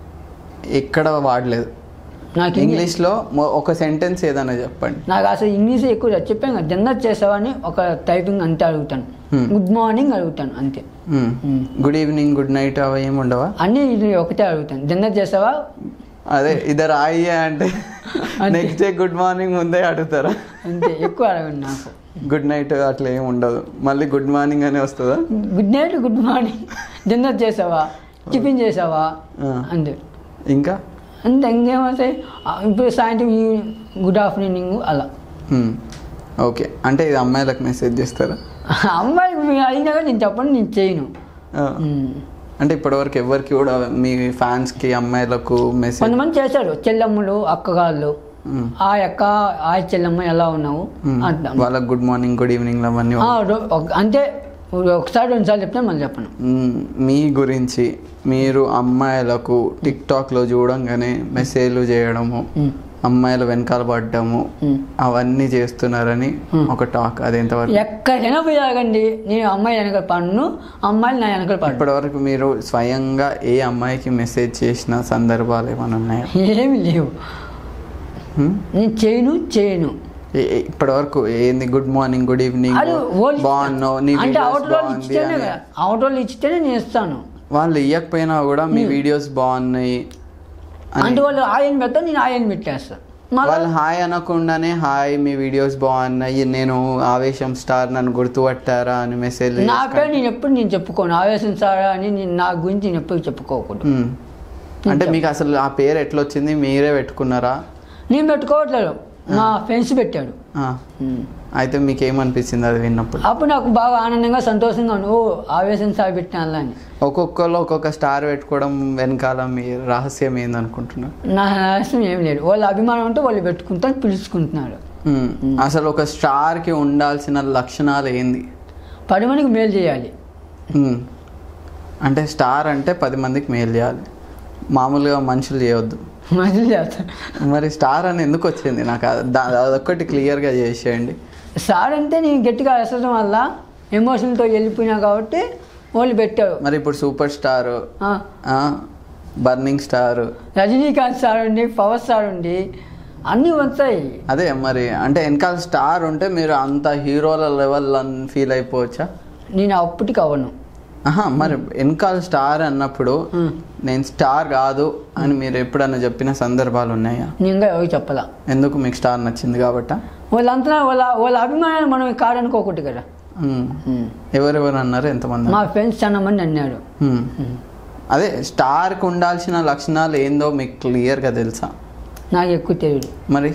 ఎక్కడ వాడలేదు నాకు ఇంగ్లీష్ ఇంగ్లీష్లో మొ- ఒక సెంటెన్స్ ఏదైనా చెప్పండి నాకు అసలు ఇంగ్లీష్ ఎక్కువ రాదు చెప్పాను కదా డిన్నర్ చేసావా అని ఒక టైపింగ్ అంతే అడుగుతాను Hmm. గుడ్ మార్నింగ్ అడుగుతాను అంతే మ్మ్. మ్మ్. గుడ్ ఈవినింగ్ గుడ్ నైట్ అవి ఏమి ఉండవా అన్నీ ఇది ఒకటే అడుగుతాను డిన్నర్ చేసావా అదే ఇద్దరు ఆయ్యే అంటే నెక్స్ట్ డే గుడ్ మార్నింగ్ ముందే అడుగుతారా అంతే ఎక్కువ అడగండి నాకు గుడ్ నైట్ అట్లా ఏమి ఉండదు మళ్ళీ గుడ్ మార్నింగ్ అనే వస్తుందా good night good morning dinner చేసావా టిఫిన్ చేసావా ఆ. అంతే ఇంకా అంతే ఇంకేమవుతాయి ఆ, ఇప్పుడు సాయంత్రం ఈ- గుడ్ ఆఫ్టర్నూన్ అలా మ్మ్. ఓకే అంటే ఇది అమ్మాయిలకు మెసేజ్ చేస్తారా అమ్మాయి మీరు అడిగినా కానీ నేను చెప్పండి నేను చేయను ఆ. ఉమ్. అంటే ఇప్పటివరకు ఎవరికి కూడా మీ ఫ్యాన్స్కి అమ్మాయిలకు మెసేజ్ కొంతమంది చేశారు చెల్లెమ్మలు అక్కగాళ్ళు మ్మ్. ఆ యొక్క ఆ చెల్లమ్మ ఎలా ఉన్నావు మ్మ్. అంటాం వాళ్ళకి గుడ్ మార్నింగ్ గుడ్ ఈవినింగ్ అవన్నీ ఆ, రో- ఒక- అంతే ఒకసారి రెండుసార్లు చెప్తే మళ్ళీ చెప్పను మ్మ్. మీ గురించి మీరు అమ్మాయిలకు టిక్ టాక్లో చూడంగానే మెసేజ్లు చేయడము మ్మ్. అమ్మాయిల వెనకాల పడ్డము మ్మ్. అవన్నీ చేస్తున్నారని ఒక టాక్ అది ఎంతవరకు ఎక్కడికైనా పోయాగండి నేను అమ్మాయి వెనకాల పన్ను అమ్మాయిలు నా వెనకాల పడ్డు ఇప్పటివరకు మీరు స్వయంగా ఏ అమ్మాయికి మెసేజ్ చేసిన సందర్భాలు ఏమైనా ఉన్నాయా ఏమి లేవు మ్మ్? నేను చేయను చేయను ఏ- ఏ- ఇప్పటివరకు ఏంది గుడ్ మార్నింగ్ గుడ్ ఈవినింగ్ అది వాళ్ళు బాగున్నావు నీ అంటే videos అవుట్ వాళ్ళు బాగుంది ఇస్తేనే అని. కదా అవుట్ వాళ్ళు ఇస్తేనే నేను ఇస్తాను వాళ్ళు ఇవ్వకపోయినా కూడా మీ వీడియోస్ బాగున్నాయి అని అంటే వాళ్ళు ఆయన పెడతా నేను ఆయన పెట్టేస్తాను మళ్ళీ వాళ్ళు హాయ్ అనకుండానే హాయ్ మీ వీడియోస్ బాగున్నాయి నేను ఆవేశం స్టార్ నన్ను గుర్తుపట్టారా అని మెసేజ్ నా పేరు నేను ఎప్పుడు నేను చెప్పుకోను ఆవేశం సారా అని నేను నా గురించి నేను ఎప్పుడు చెప్పుకోకూడదు అంటే మీకు అసలు ఆ పేరు ఎట్లా వచ్చింది మీరే పెట్టుకున్నారా నేను పెట్టుకోవట్లేదు నా ఫ్రెండ్స్ పెట్టాడు ఆ. అయితే మీకు ఏమనిపించింది అది విన్నప్పుడు అప్పుడు నాకు బాగా ఆనందంగా సంతోషంగా ఉంది ఓ ఆవేశం సార్ పెట్టిన అని ఒక్కొక్కరు ఒక్కొక్క స్టార్ పెట్టుకోవడం వెనకాల మీ రహస్యం ఏందనుకుంటున్నారు నా రహస్యం ఏం లేదు వాళ్ళ అభిమానం అంటే వాళ్ళు పెట్టుకుంటాను పిలుచుకుంటున్నారు మ్మ్. అసలు ఒక స్టార్ కి ఉండాల్సిన లక్షణాలు ఏంది పది మందికి మేలు చేయాలి మ్మ్. అంటే స్టార్ అంటే పది మందికి మేలు చేయాలి మామూలుగా మనుషులు చేయొద్దు మంచిది చేస్తాను మరి స్టార్ అని ఎందుకు వచ్చింది నాకు అది- దా- అదొక్కటి క్లియర్గా చేసేయండి సార్ అంటే నేను గట్టిగా అసడం వల్ల ఎమోషన్తో వెళ్ళిపోయినా కాబట్టి వాళ్ళు పెట్టారు మరి ఇప్పుడు సూపర్ స్టార్ ఆ, బర్నింగ్ స్టార్ రజనీకాంత్ సార్ ఉండి పవర్ స్టార్ ఉండి అన్నీ వస్తాయి అదే మరి అంటే వెనకాల స్టార్ ఉంటే మీరు అంత హీరోల లెవెల్ ఫీల్ అయిపోవచ్చా నేను అప్పటికి అవ్వను ఆహా మరి వెనకాల స్టార్ అన్నప్పుడు ఉం. నేను స్టార్ కాదు అని మీరు ఎప్పుడన్నా చెప్పిన సందర్భాలు ఉన్నాయా నేను ఇంకా ఎవరికి చెప్పలా ఎందుకు మీకు స్టార్ నచ్చింది కాబట్టా వాళ్ళంతా వాళ్ళ వాళ్ళ అభిమానాలు మనం కాదనుకోకూడదు కదా ఉం. ఉమ్. ఎవరెవరు అన్నారు ఎంతమంది మా ఫ్రెండ్స్ చాలా మంది అన్నారు ఉం. అదే స్టార్కి ఉండాల్సిన లక్షణాలు ఏందో మీకు క్లియర్గా తెలుసా నాకు ఎక్కువ తెలియదు మరి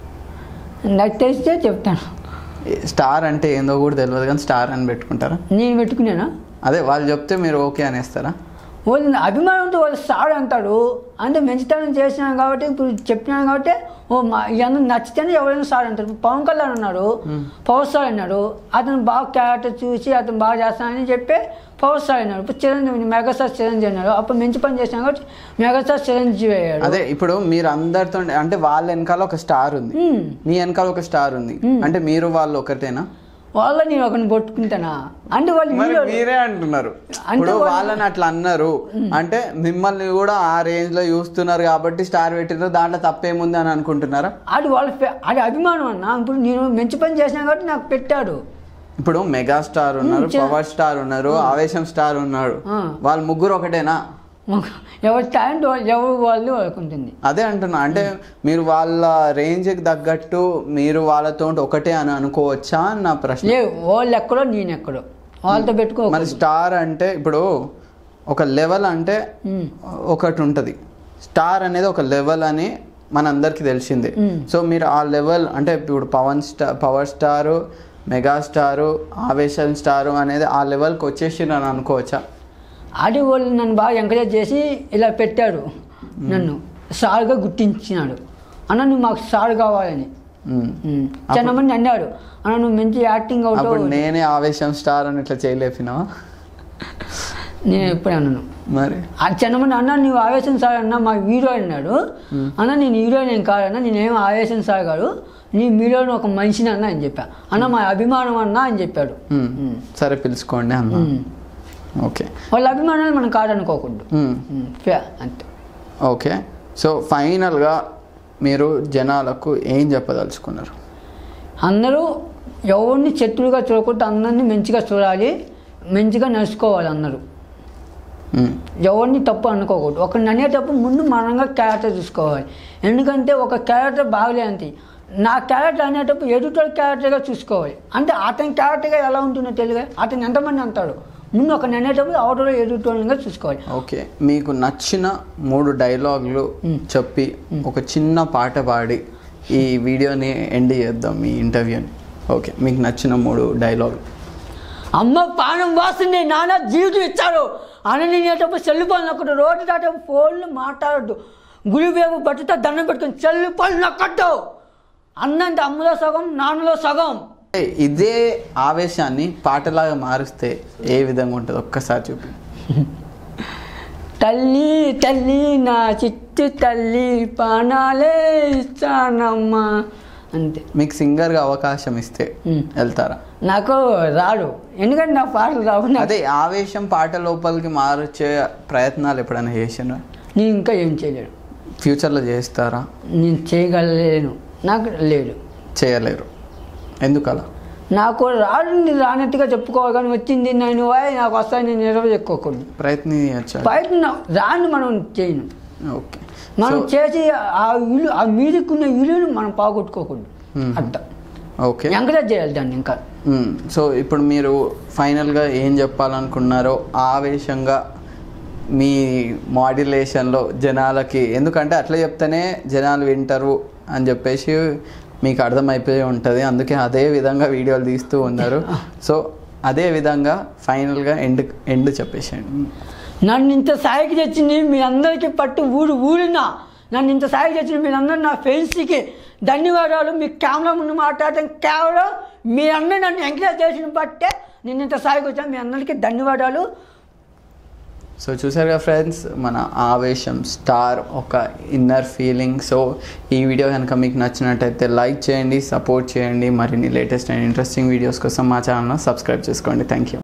నాకు తెలిస్తే చెప్తాను స్టార్ అంటే ఏందో కూడా తెలియదు కానీ స్టార్ అని పెట్టుకుంటారా నేను పెట్టుకున్నానా అదే వాళ్ళు చెప్తే మీరు ఓకే అనేస్తారా వాళ్ళు నా అభిమానంతో వాళ్ళు సాడు అంటాడు అంటే మంచితనం చేసినాను కాబట్టి ఇప్పుడు చెప్పినాను కాబట్టి ఓ మా ఇవన్నీ నచ్చితేనే ఎవరైనా సార్ అంటారు ఇప్పుడు పవన్ కళ్యాణ్ ఉన్నాడు పవర్ స్టార్ అన్నాడు అతను బాగా క్యారెక్టర్ చూసి అతను బాగా చేస్తానని చెప్పి పవర్ స్టార్ అన్నాడు ఇప్పుడు చిరంజీవి మెగాస్టార్ చిరంజీవి అన్నాడు అప్పుడు మంచి పని చేసినా కాబట్టి మెగాస్టార్ చిరంజీవి అయ్యాడు అదే ఇప్పుడు మీరు అందరితో అంటే వాళ్ళ వెనకాల ఒక స్టార్ ఉంది ఉమ్. మీ వెనకాల ఒక స్టార్ ఉంది అంటే మీరు వాళ్ళు ఒకటేనా వాళ్ళ నేను ఒకరిని పట్టుకుంటానా అంటే వాళ్ళు మరి వీడియో మీరే అంటున్నారు అంటే ఇప్పుడు వాళ్ళు- వాళ్ళని అట్లా అన్నారు అంటే మిమ్మల్ని కూడా ఆ రేంజ్ లో చూస్తున్నారు కాబట్టి స్టార్ పెట్టినారు దాంట్లో తప్పేముంది అని అనుకుంటున్నారా అది వాళ్ళ ఫే- అది అభిమానం అన్న ఇప్పుడు నేను మంచి పని చేసినా కాబట్టి నాకు పెట్టాడు ఇప్పుడు మెగా స్టార్ ఉన్నారు చే- పవర్ స్టార్ ఉన్నారు ఆవేశం స్టార్ ఉన్నాడు ఆ. వాళ్ళు ముగ్గురు ఒకటేనా మాకు ఎవరి టాలెంట్ వాళ్ళు ఎవరు వాళ్ళు వాళ్ళకు ఉంటుంది అదే అంటున్నా అంటే మీరు వాళ్ళ రేంజ్కి తగ్గట్టు మీరు వాళ్ళతో ఒకటే అని అనుకోవచ్చా అని నా ప్రశ్న లేవు వాళ్ళు ఎక్కడో నేను ఎక్కడో వాళ్ళతో పెట్టుకో మరి స్టార్ అంటే ఇప్పుడు ఒక లెవెల్ అంటే ఉమ్. ఒకటి ఉంటుంది స్టార్ అనేది ఒక లెవెల్ అని మనందరికీ తెలిసిందే మ్మ్. సో మీరు ఆ లెవెల్ అంటే ఇప్పుడు Pawan star power star mega star ఆవేశం స్టారు అనేది ఆ లెవెల్కి వచ్చేసి అని అనుకోవచ్చా అది వాళ్ళు నన్ను బాగా ఎంకరేజ్ చేసి ఇలా పెట్టాడు నన్ను సార్గా గుర్తించినాడు అన్న నువ్వు మాకు సార్ కావాలని మ్మ్. ఉమ్. చాలా మంది అన్నారు అన్న నువ్వు మంచి యాక్టింగ్ అప్పుడు అవుతావు నేనే ఆవేశం స్టార్ అని ఇట్లా చేయలేపినావా నేను ఎప్పుడే అన్నాను మరి అది చాలా మంది అన్న నువ్వు ఆవేశం సార్ అన్న మా హీరో అన్నాడు అన్న నేను హీరో నేను కాదన్న నేనేం ఆవేశం సార్ కాదు నీ మీలోని ఒక మనిషిని అన్న అని చెప్పా అన్న మా అభిమానం అన్న అని చెప్పాడు మ్మ్. మ్మ్. సరే పిలుచుకోండి అన్న ఉమ్. ఓకే వాళ్ళ అభిమానాలు మనం కాదనుకోకూడదు మ్మ్. ఉమ్. ఫే- అంతే ఓకే సో ఫైనల్గా మీరు జనాలకు ఏం చెప్పదలుచుకున్నారు అందరూ ఎవరిని శత్రువుగా చూడకుండా అందరినీ మంచిగా చూడాలి మంచిగా నడుచుకోవాలి అందరూ మ్మ్. ఎవరిని తప్పు అనుకోకూడదు ఒకరిని అనేటప్పుడు ముందు మనంగా క్యారెక్టర్ చూసుకోవాలి ఎందుకంటే ఒక క్యారెక్టర్ బాగలేంది నా క్యారెక్టర్ అనేటప్పుడు ఎదుటి క్యారెక్టర్గా చూసుకోవాలి అంటే అతని క్యారెక్టర్గా ఎలా ఉంటుందో తెలియదు అతను ఎంతమంది అంటాడు ముందు ఒకరిని అనేటప్పుడు అవతల ఎదుటిగా చూసుకోవాలి ఓకే మీకు నచ్చిన మూడు డైలాగులు చెప్పి ఒక చిన్న పాట పాడి ఈ వీడియోని ఎండ్ చేద్దాం ఈ ఇంటర్వ్యూని ఓకే మీకు నచ్చిన మూడు డైలాగులు అమ్మ పానం వాస్తుంది నాన్న జీవితం ఇచ్చారు అని నేనేటప్పుడు సెల్ ఫోన్ ఒకటి రోడ్డు దాటప్పుడు ఫోన్లు మాట్లాడద్దు గుడి వేపు బట్టతో దండం పెట్టుకొని చెల్లి పళ్ళు నక్కట్టు అన్నంత అమ్ములో సగం నాన్నలో సగం ఇదే ఆవేశాన్ని పాటలాగా మారుస్తే ఏ విధంగా ఉంటుంది ఒక్కసారి చూపి తల్లి తల్లి నా చిట్టు తల్లి పానాలే ఇస్తానమ్మా అంతే మీకు సింగర్గా అవకాశం ఇస్తే ఉమ్. వెళ్తారా నాకు రాడు ఎందుకంటే నా పాటలు రావు నాకు అదే ఆవేశం పాట లోపలికి మార్చే ప్రయత్నాలు ఎప్పుడైనా చేసినా నేను ఇంకా ఏం చేయలేను ఫ్యూచర్లో చేస్తారా నేను చేయగలలేను నాకు లేదు చేయలేరు ఎందుకలా నాకు రాడు నేను రానట్టుగా చెప్పుకోవాలి కానీ వచ్చింది నేను వాయి నాకు వస్తాయి నేను నెరవేర్చుకోకూడదు ప్రయత్నించా బయట నా- రాని మనం చేయను ఓకే మనం చేసి ఆ ఇల్లు ఆ మీదకున్న ఇల్లుని మనం పోగొట్టుకోకూడదు మ్మ్. అర్థం ఓకే ఎంకరేజ్ చేయాలి దాన్ని ఇంకా మ్మ్. సో ఇప్పుడు మీరు ఫైనల్గా ఏం చెప్పాలనుకున్నారో ఆవేశంగా మీ మాడ్యులేషన్లో జనాలకి ఎందుకంటే అట్లా చెప్తేనే జనాలు వింటారు అని చెప్పేసి మీకు అర్థమైపోయి ఉంటుంది అందుకే అదే విధంగా వీడియోలు తీస్తూ ఉన్నారు సో అదే విధంగా ఫైనల్గా ఎండ్ ఎండ్ చెప్పేసేయండి నన్ను ఇంత స్థాయికి తెచ్చింది మీ అందరికీ పట్టు ఊరు ఊరినా నన్ను ఇంత స్థాయికి తెచ్చింది మీరందరూ నా ఫ్రెండ్స్కి ధన్యవాదాలు మీ కెమెరా ముందు మాట్లాడటం కేవలం మీ అందరూ నన్ను ఎంకరేజ్ చేసిన బట్టే నేను ఇంత స్థాయికి వచ్చాను మీ అందరికీ ధన్యవాదాలు సో చూసారుగా ఫ్రెండ్స్ మన ఆవేశం స్టార్ ఒక ఇన్నర్ ఫీలింగ్ సో ఈ వీడియో కనుక మీకు నచ్చినట్టయితే లైక్ చేయండి సపోర్ట్ చేయండి మరిన్ని లేటెస్ట్ అండ్ ఇంట్రెస్టింగ్ వీడియోస్ కోసం మా ఛానల్ సబ్స్క్రైబ్ చేసుకోండి థ్యాంక్ యూ